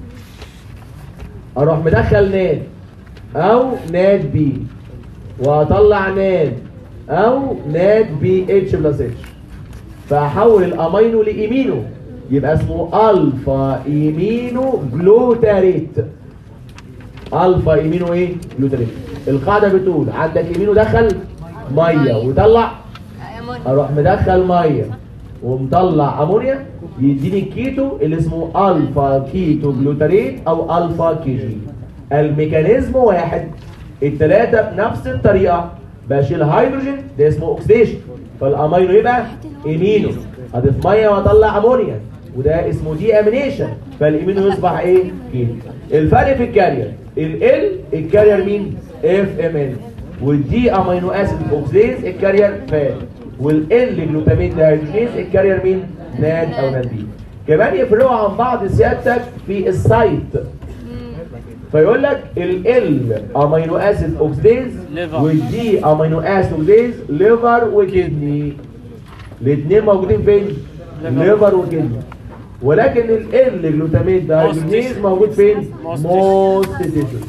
اروح مدخل ناد او ناد بي واطلع ناد او ناد بي اتش بلس اتش فاحول الامينو لايمينو يبقى اسمه الفا ايمينو جلوتاريت الفا ايمينو ايه جلوتاريت القاعده بتقول عندك ايمينو دخل ميه وطلع اروح مدخل ميه ومطلع امونيا يديني الكيتو اللي اسمه الفا كيتو جلوتاريت او الفا كي جي الميكانيزم واحد الثلاثه بنفس الطريقه بشيل هيدروجين ده اسمه اوكسيديشن فالامينو يبقى امينو اضيف ميه واطلع امونيا وده اسمه دي امينيشن فالامينو يصبح ايه كيتو الفرق في الكارير ال الكارير مين اف ام ان والدي امينو اسيد اوكسيديز الكارير فات والال جلوتامين دهيدروجيز الكارير مين ناد او نادين كمان يفرقوا عن بعض سيادتك في السايت فيقول لك ال امينو اسيد اوكسيديز Liver. والدي امينو اسيد اوكسيديز ليفر وكدني الاثنين موجودين فين؟ ليفر وكدني ولكن ال جلوتامين دهيدروجيز موجود فين؟ موست تيشو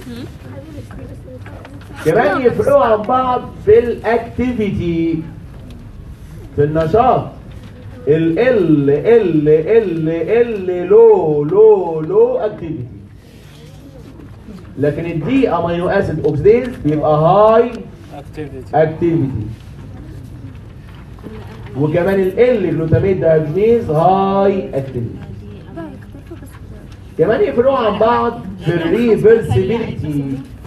كمان يفرقوا عن بعض في الاكتيفيتي في النشاط ال ال ال ال ال لو لو لو اكتيفيتي لكن الدي امينو اسيد اوكسيديز بيبقى هاي اكتيفيتي اكتيفيتي وكمان ال جلوتاميت دهيدروجينيز هاي اكتيفيتي كمان يفرقوا عن بعض في الريفرسبيليتي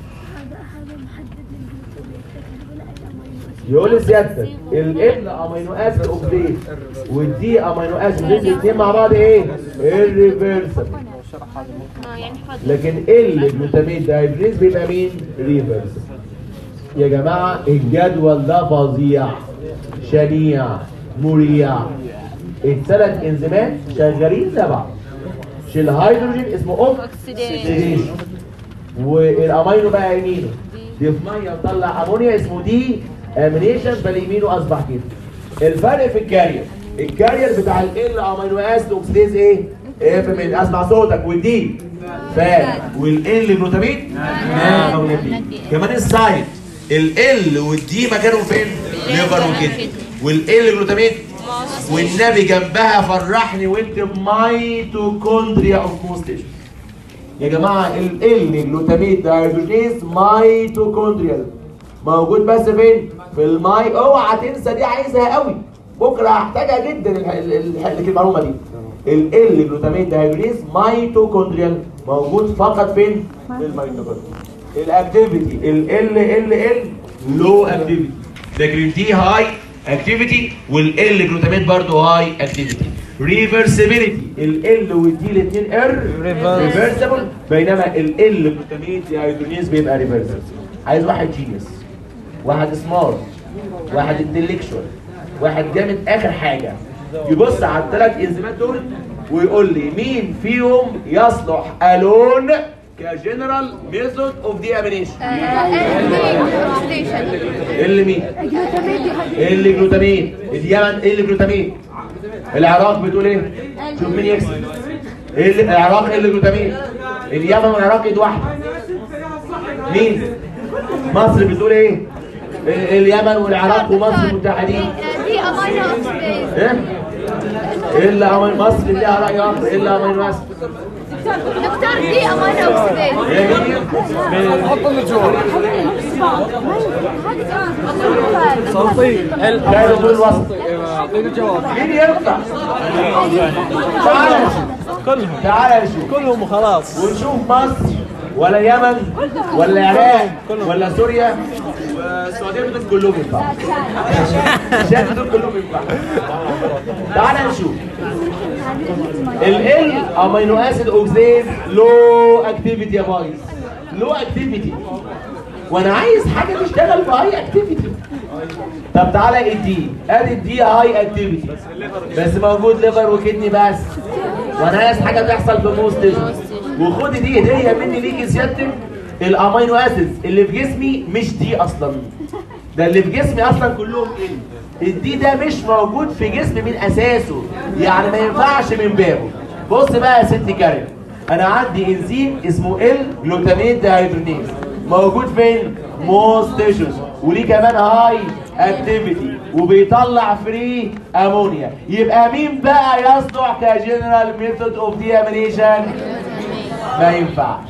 يقول لسيادتك ال امينو اسيد اوكسيد والدي امينو اسيد الاثنين مع بعض ايه؟ الريفرسبل اه يعني حاضر لكن ال جلوتاميت دايبريز بيبقى مين؟ ريفرس يا جماعه الجدول ده فظيع شنيع مريع الثلاث انزيمات شغالين زي بعض مش الهيدروجين اسمه اوكسيديشن والامينو بقى يمينه ضيف ميه وطلع امونيا اسمه دي امينيشن فاليمينو اصبح كده الفرق في الكارير الكارير بتاع ال امينو اسيد اوكسيديز ايه؟ اف من اسمع صوتك والدي فات والال جلوتامين نعم او نبي كمان السايد ال والدي مكانهم فين؟ ليفر وكده والال جلوتامين والنبي جنبها فرحني وانت بميتوكوندريا اوف موستيشن يا جماعه ال ال جلوتاميت دايهيدروجينيز ميتوكوندريال موجود بس فين؟ في الماي اوعى تنسى دي عايزها قوي بكره هحتاجها جدا الح- ال- ال- ال- المعلومه دي ال ال جلوتاميت دايهيدروجينيز ميتوكوندريال موجود فقط فين؟ في الميتوكوندريا الاكتيفيتي ال ال ال ال لو اكتيفيتي لكن دي هاي اكتيفيتي والال جلوتاميت برضه هاي اكتيفيتي ريفرسبيليتي ال ال والدي الاثنين ار ريفرسبل بينما ال ال جلوتاميت ديهيدرونيز بيبقى ريفرسبل عايز واحد جينيوس واحد سمارت واحد انتلكشوال واحد جامد اخر حاجه يبص على الثلاث انزيمات دول ويقول لي مين فيهم يصلح الون كجنرال ميثود اوف دي امينيشن اللي مين؟ اللي جلوتامين اليمن اللي جلوتامين العراق بتقول ايه؟ شوف مين يكسب اللي العراق اللي جلوتامين اليمن والعراق ايد واحده مين؟ مصر بتقول ايه؟ ال- اليمن والعراق ومصر متحدين دي امينو اوكسيديز ايه؟ الا أمين مصر ليها راي اخر الا امين مصر دكتور دي امينو اوكسيديز ايه مين؟ حط لنا جواب صوتي ال خير دول الوسط اعطينا جواب مين ينفع؟ تعال نشوف كلهم تعال نشوف كلهم وخلاص ونشوف مصر ولا اليمن ولا العراق ولا سوريا والسعوديه دول كلهم ينفعوا الشام دول كلهم ينفعوا تعال نشوف ال ال امينو اسيد اوكسيز لو اكتيفيتي يا بايظ لو اكتيفيتي وانا عايز حاجه تشتغل بهاي اكتيفيتي طب تعالى الدي ادي الدي هاي اكتيفيتي بس موجود ليفر وكدني بس وانا عايز حاجه تحصل في موست وخدي دي هديه مني ليكي سيادتك الامينو اسيدز اللي في جسمي مش دي اصلا ده اللي في جسمي اصلا كلهم ال الدي ده مش موجود في جسمي من اساسه يعني ما ينفعش من بابه بص بقى يا ست كريم انا عندي انزيم اسمه ال جلوتامين دهيدرونيز موجود فين موست تيشوز وليه كمان هاي اكتيفيتي وبيطلع فري امونيا يبقى مين بقى يصلح كجنرال ميثود اوف ديامينيشن ما ينفعش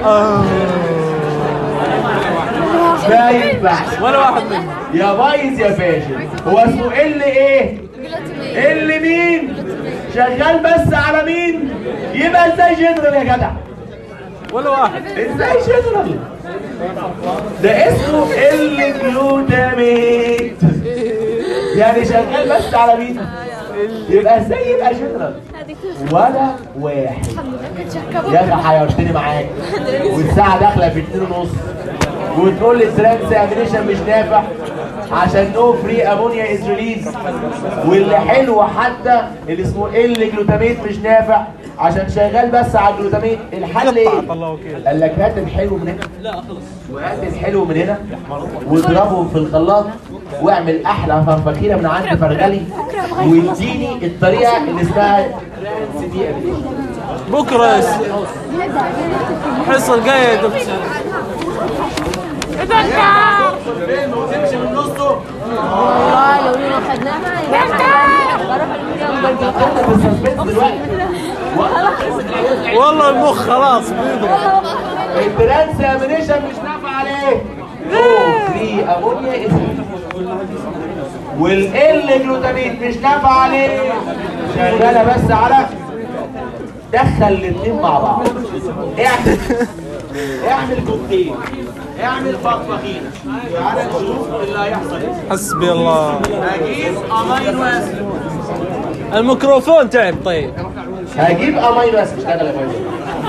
ما ينفعش ولا واحد منهم يا بايظ يا فاشل هو اسمه ال ايه ال مين شغال بس على مين يبقى ازاي جنرال يا جدع ولا واحد ازاي جنرال ده اسمه الجلوتاميت يعني شغال بس على مين يبقى ازاي يبقى جنرال ولا واحد يا اخي حيرتني معاك والساعه داخله في 2 ونص وتقول لي الترانس امينيشن مش نافع عشان نو فري امونيا از ريليز واللي حلو حتى اللي اسمه ال جلوتاميت مش نافع عشان شغال بس على الجلوتاميت الحل ايه؟ الله وكيل قال لك هات الحلو من هنا لا خلص وهات الحلو من هنا واضربهم في الخلاط واعمل احلى فرفخيره من عند فرغلي واديني الطريقه اللي اسمها ترانس دي بكره يس- الحصه الجايه يا دكتور وتمشي من نصه والله لو ما خدناها يبقى بروح اليوم برضه انت في السسبنس دلوقتي والله المخ خلاص بيضرب الترانس امينيشن مش نافع عليه او فري امونيا اسمه والال جلوتامين مش نافع عليه شغاله بس على دخل الاثنين مع بعض اعمل اعمل كوكتيل اعمل فخفخين تعالى نشوف اللي هيحصل ايه حسبي الله هجيب امينو اسيد الميكروفون تعب طيب هجيب امينو اسيد اشتغل يا فندم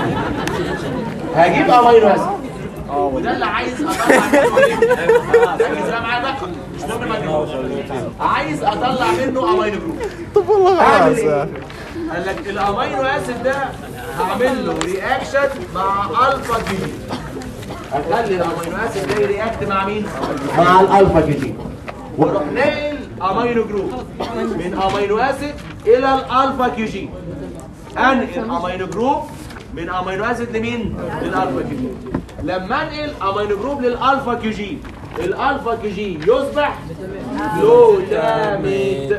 هجيب امينو اسيد وده اللي عايز اطلع منه ركز بقى معايا بقى مش مهم المجنون عايز اطلع منه امينو جروب طب والله اعمل ايه؟ قال لك الامينو اسيد ده هعمل له رياكشن مع الفا جي هخلي الامينو اسيد ده يرياكت مع مين؟ مع الالفا جي واروح ناقل امينو جروب من امينو اسيد الى الالفا كيو جي انقل امينو جروب من امينو اسيد لمين؟ للالفا كيو جي لما انقل امينو جروب للالفا كيو جي الالفا كيو جي يصبح جلوتاميد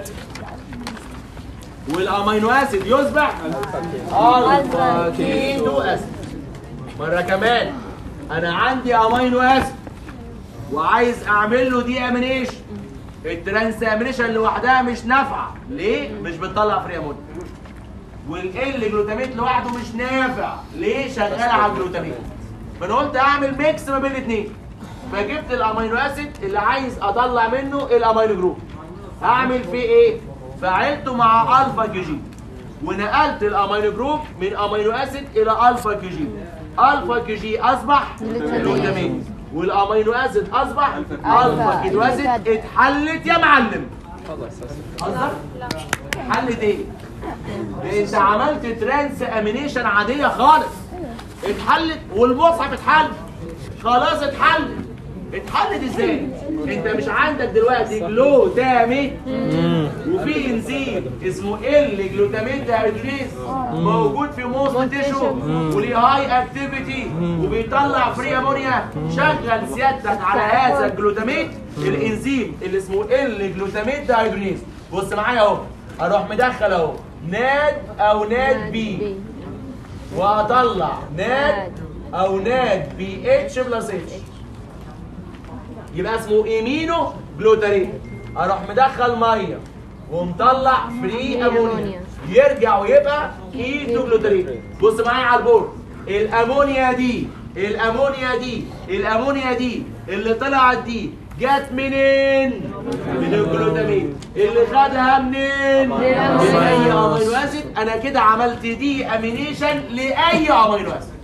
والامينو اسيد يصبح الفا كيتو اسيد مره كمان انا عندي امينو اسيد وعايز اعمل له دي امينيشن الترانس امينيشن لوحدها مش نافعه ليه مش بتطلع فري امونيا والال جلوتاميت لوحده مش نافع ليه شغال على الجلوتاميت فانا قلت اعمل ميكس ما بين الاثنين فجبت الامينو اسيد اللي عايز اطلع منه الامينو جروب هعمل فيه ايه فعلته مع الفا كي جي ونقلت الامينو جروب من امينو اسيد الى الفا كي جي الفا كي جي اصبح جلوتاميت والامينو اسيد اصبح الفا كيتو اسيد اتحلت يا معلم قصدك حلت ايه انت عملت ترانس امينيشن عاديه خالص اتحلت والمصحف اتحل خلاص اتحلت اتحلت ازاي انت مش عندك دلوقتي جلوتاميت وفي انزيم اسمه ال جلوتاميت دهيدريز موجود في موست تيشو وليه هاي اكتيفيتي وبيطلع فري امونيا شغل سيادتك على هذا الجلوتاميت الانزيم اللي اسمه ال جلوتاميت دهيدريز بص معايا اهو اروح مدخل اهو ناد او ناد بي واطلع ناد او ناد بي اتش بلس اتش يبقى اسمه ايمينو جلوتاريت اروح مدخل ميه ومطلع فري امونيا يرجع ويبقى كيتو جلوتاريت بص معايا على البورد الامونيا دي الامونيا دي الامونيا دي اللي طلعت دي جت منين؟ من الجلوتامين اللي خدها منين؟ من اي امينو اسيد انا كده عملت دي امينيشن لاي امينو اسيد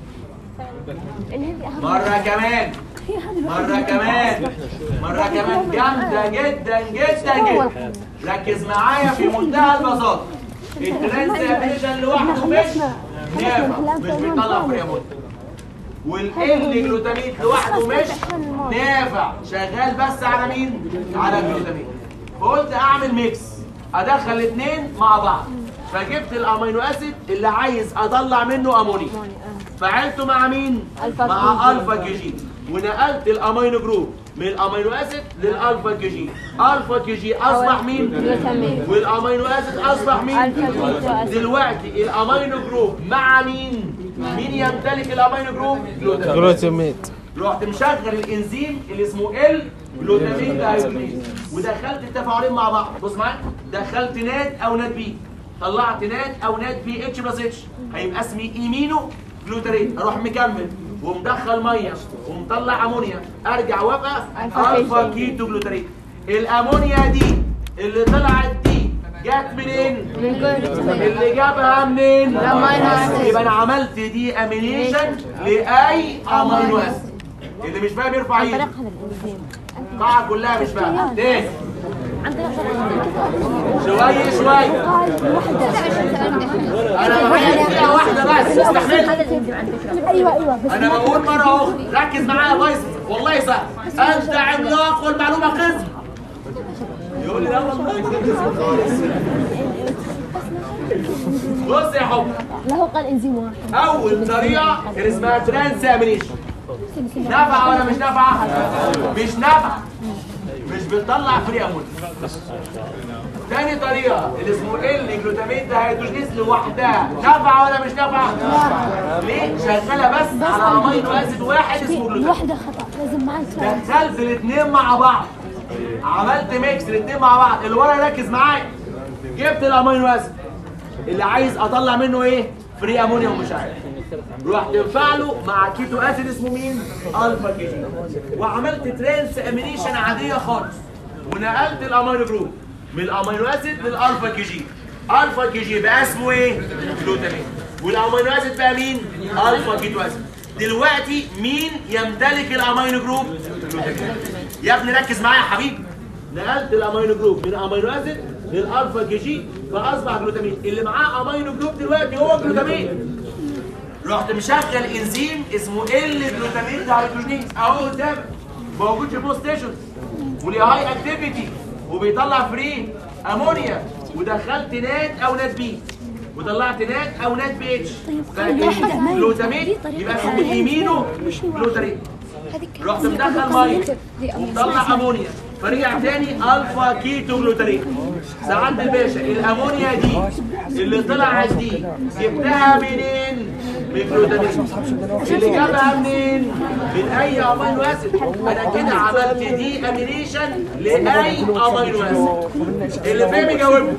مرة كمان مرة كمان مرة كمان جامدة جدا جدا جدا ركز معايا في منتهى البساطة الترانساميشن لوحده مش نافع مش بيطلع فريمون والال جلوتامين لوحده مش نافع شغال بس على مين؟ على الجلوتامين فقلت اعمل ميكس ادخل الاثنين مع بعض فجبت الامينو اسيد اللي عايز اطلع منه امونيا فعلته مع مين؟ ألفا مع كي جي. الفا كي جي ونقلت الامينو جروب من الامينو اسيد للالفا كي جي الفا كي جي اصبح مين؟ جلوتامين. والامينو اسيد اصبح مين؟ ألفا كيتو أسيد. دلوقتي الامينو جروب مع مين؟ مين يمتلك الامينو جروب؟ جلوتامين جلوتاميت رحت مشغل الانزيم اللي اسمه ال جلوتامين دايوكليز ودخلت التفاعلين مع بعض بص معايا دخلت ناد او ناد بي طلعت ناد او ناد بي اتش بلس اتش هيبقى اسمي ايمينو جلوتريت اروح مكمل ومدخل ميه ومطلع امونيا ارجع وابقى الفا كيتو جلوتريت الامونيا دي اللي طلعت دي جت منين؟ اللي جابها منين؟ يبقى انا عملت دي امينيشن لاي امينو اسيد اللي مش فاهم يرفع ايده القاعه كلها مش فاهمه تاني شويه شويه انا معايا دقيقه واحده بس استحمل ايوه ايوه بس انا بقول مره اخرى ركز معايا يا فيصل والله صح انت عملاق والمعلومه قسم يقول لي لا والله بص يا حب له قال انزيم واحد اول طريقه كان اسمها ترانسامينيشن نافعه ولا مش نافعه مش نافعه مش بتطلع فري امونيا تاني طريقه اللي اسمه ال جلوتامين ده هيدروجينيز لوحدها نافعه ولا مش نافعه ليه شغاله بس على امينو اسيد واحد اسمه جلوتامين الوحده خطا لازم معي ثلاثة. دخلت الاثنين مع بعض عملت ميكس الاثنين مع بعض اللي ورا ركز معايا جبت الامينو اسيد اللي عايز اطلع منه ايه فري امونيا ومش عارف رحت مفعله مع كيتو اسيد اسمه مين الفا كي جي وعملت ترانس امينيشن عاديه خالص ونقلت الامينو جروب من الامينو اسيد للالفا كي جي الفا كي جي بقى اسمه ايه جلوتامين والامينو اسيد بقى مين الفا كيتو اسيد دلوقتي مين يمتلك الامينو جروب جلوتامين يا ابني ركز معايا يا حبيبي نقلت الامينو جروب من امينو اسيد للالفا كي جي فاصبح جلوتامين اللي معاه امينو جروب دلوقتي هو جلوتامين رحت مشغل انزيم اسمه ال جلوتامين دايهيدروجينيز اهو قدامك موجود في بوست ستيشن وليه هاي اكتيفيتي وبيطلع فري امونيا ودخلت نات او نات بي وطلعت نات او نات بي اتش جلوتامين يبقى اسمه يمينه جلوتامين رحت مدخل ميه ومطلع امونيا فرجع تاني الفا كيتو جلوتارين سعاده الباشا الامونيا دي اللي طلعت دي جبتها منين؟ من جلوتامين اللي جابها منين؟ من اي امينو اسيد انا كده عملت دي امينيشن لاي امينو اسيد اللي فاهم يجاوبني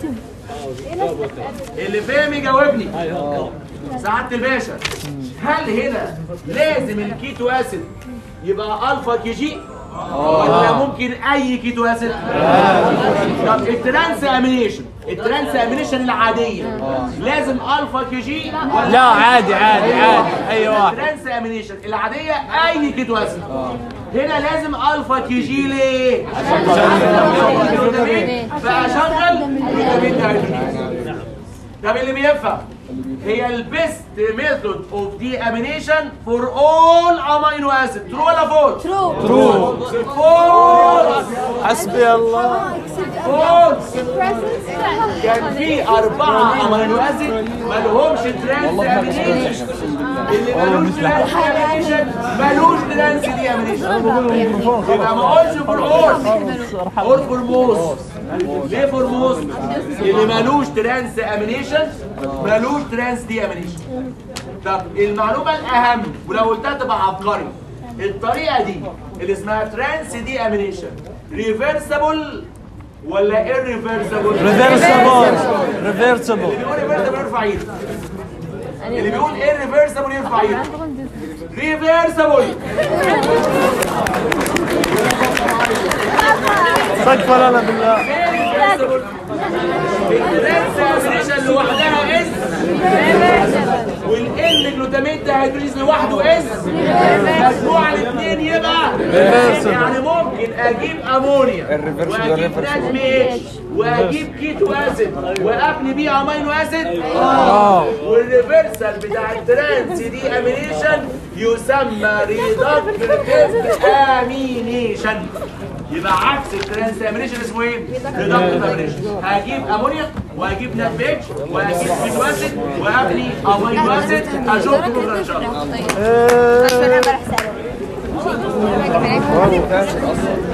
اللي فاهم يجاوبني سعاده الباشا هل هنا لازم الكيتو اسيد يبقى الفا كي جي ولا ممكن اي كيتو اسيد طب الترانس امينيشن الترانس امينيشن العاديه لازم الفا كي جي ولا لا عادي عادي عادي اي واحد الترانس امينيشن العاديه اي كيتو اسيد هنا لازم الفا كي جي ليه جلوتامين فاشغل جلوتامين دايهيدروجينيز طب اللي بيفهم هي البيست ميثود اوف دي امينيشن فور اول امينو اسيد ترو ولا فولس؟ ترو ترو فولس حسبي الله فولس كان في أربعة أمينو أسيد ما لهمش ترانس أمينيشن اللي ملوش ترانس أمينيشن ملوش ترانس دي أمينيشن يبقى ما اقولش فورموز قول فورموز ليه فورموز؟ اللي ملوش ترانس أمينيشن ملوش ترانس دي أمينيشن طب المعلومة الأهم ولو قلتها تبقى عبقري الطريقة دي اللي اسمها ترانس دي أمينيشن ريفرسبل ولا irreversible؟ ريفرسبل ريفرسبل اللي بيقول ريفرسبل يرفع ايده اللي بيقول irreversible يرفع ايده ريفرسبل استغفر الله بالله الترانسامينيشن لوحدها اس والال جلوتامين دهيدروجيز لوحده اس مجموع الاثنين يبقى يعني ممكن اجيب امونيا واجيب نات بي اتش واجيب كيتو اسيد وابني بيه امينو اسيد والريفرسال بتاع الترانس دي امينيشن يسمى ريدكتيف امينيشن يبقى عكس الترانس امينيشن اسمه ايه؟ ريدكتيف امينيشن هجيب امونيا وهجيب نات بي اتش وهجيب كيتو اسيد وابني امينو اسيد اشوفكم بكره ان شاء الله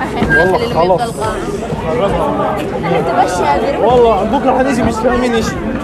والله خلاص والله بكره حنيجي مش فاهمين ايش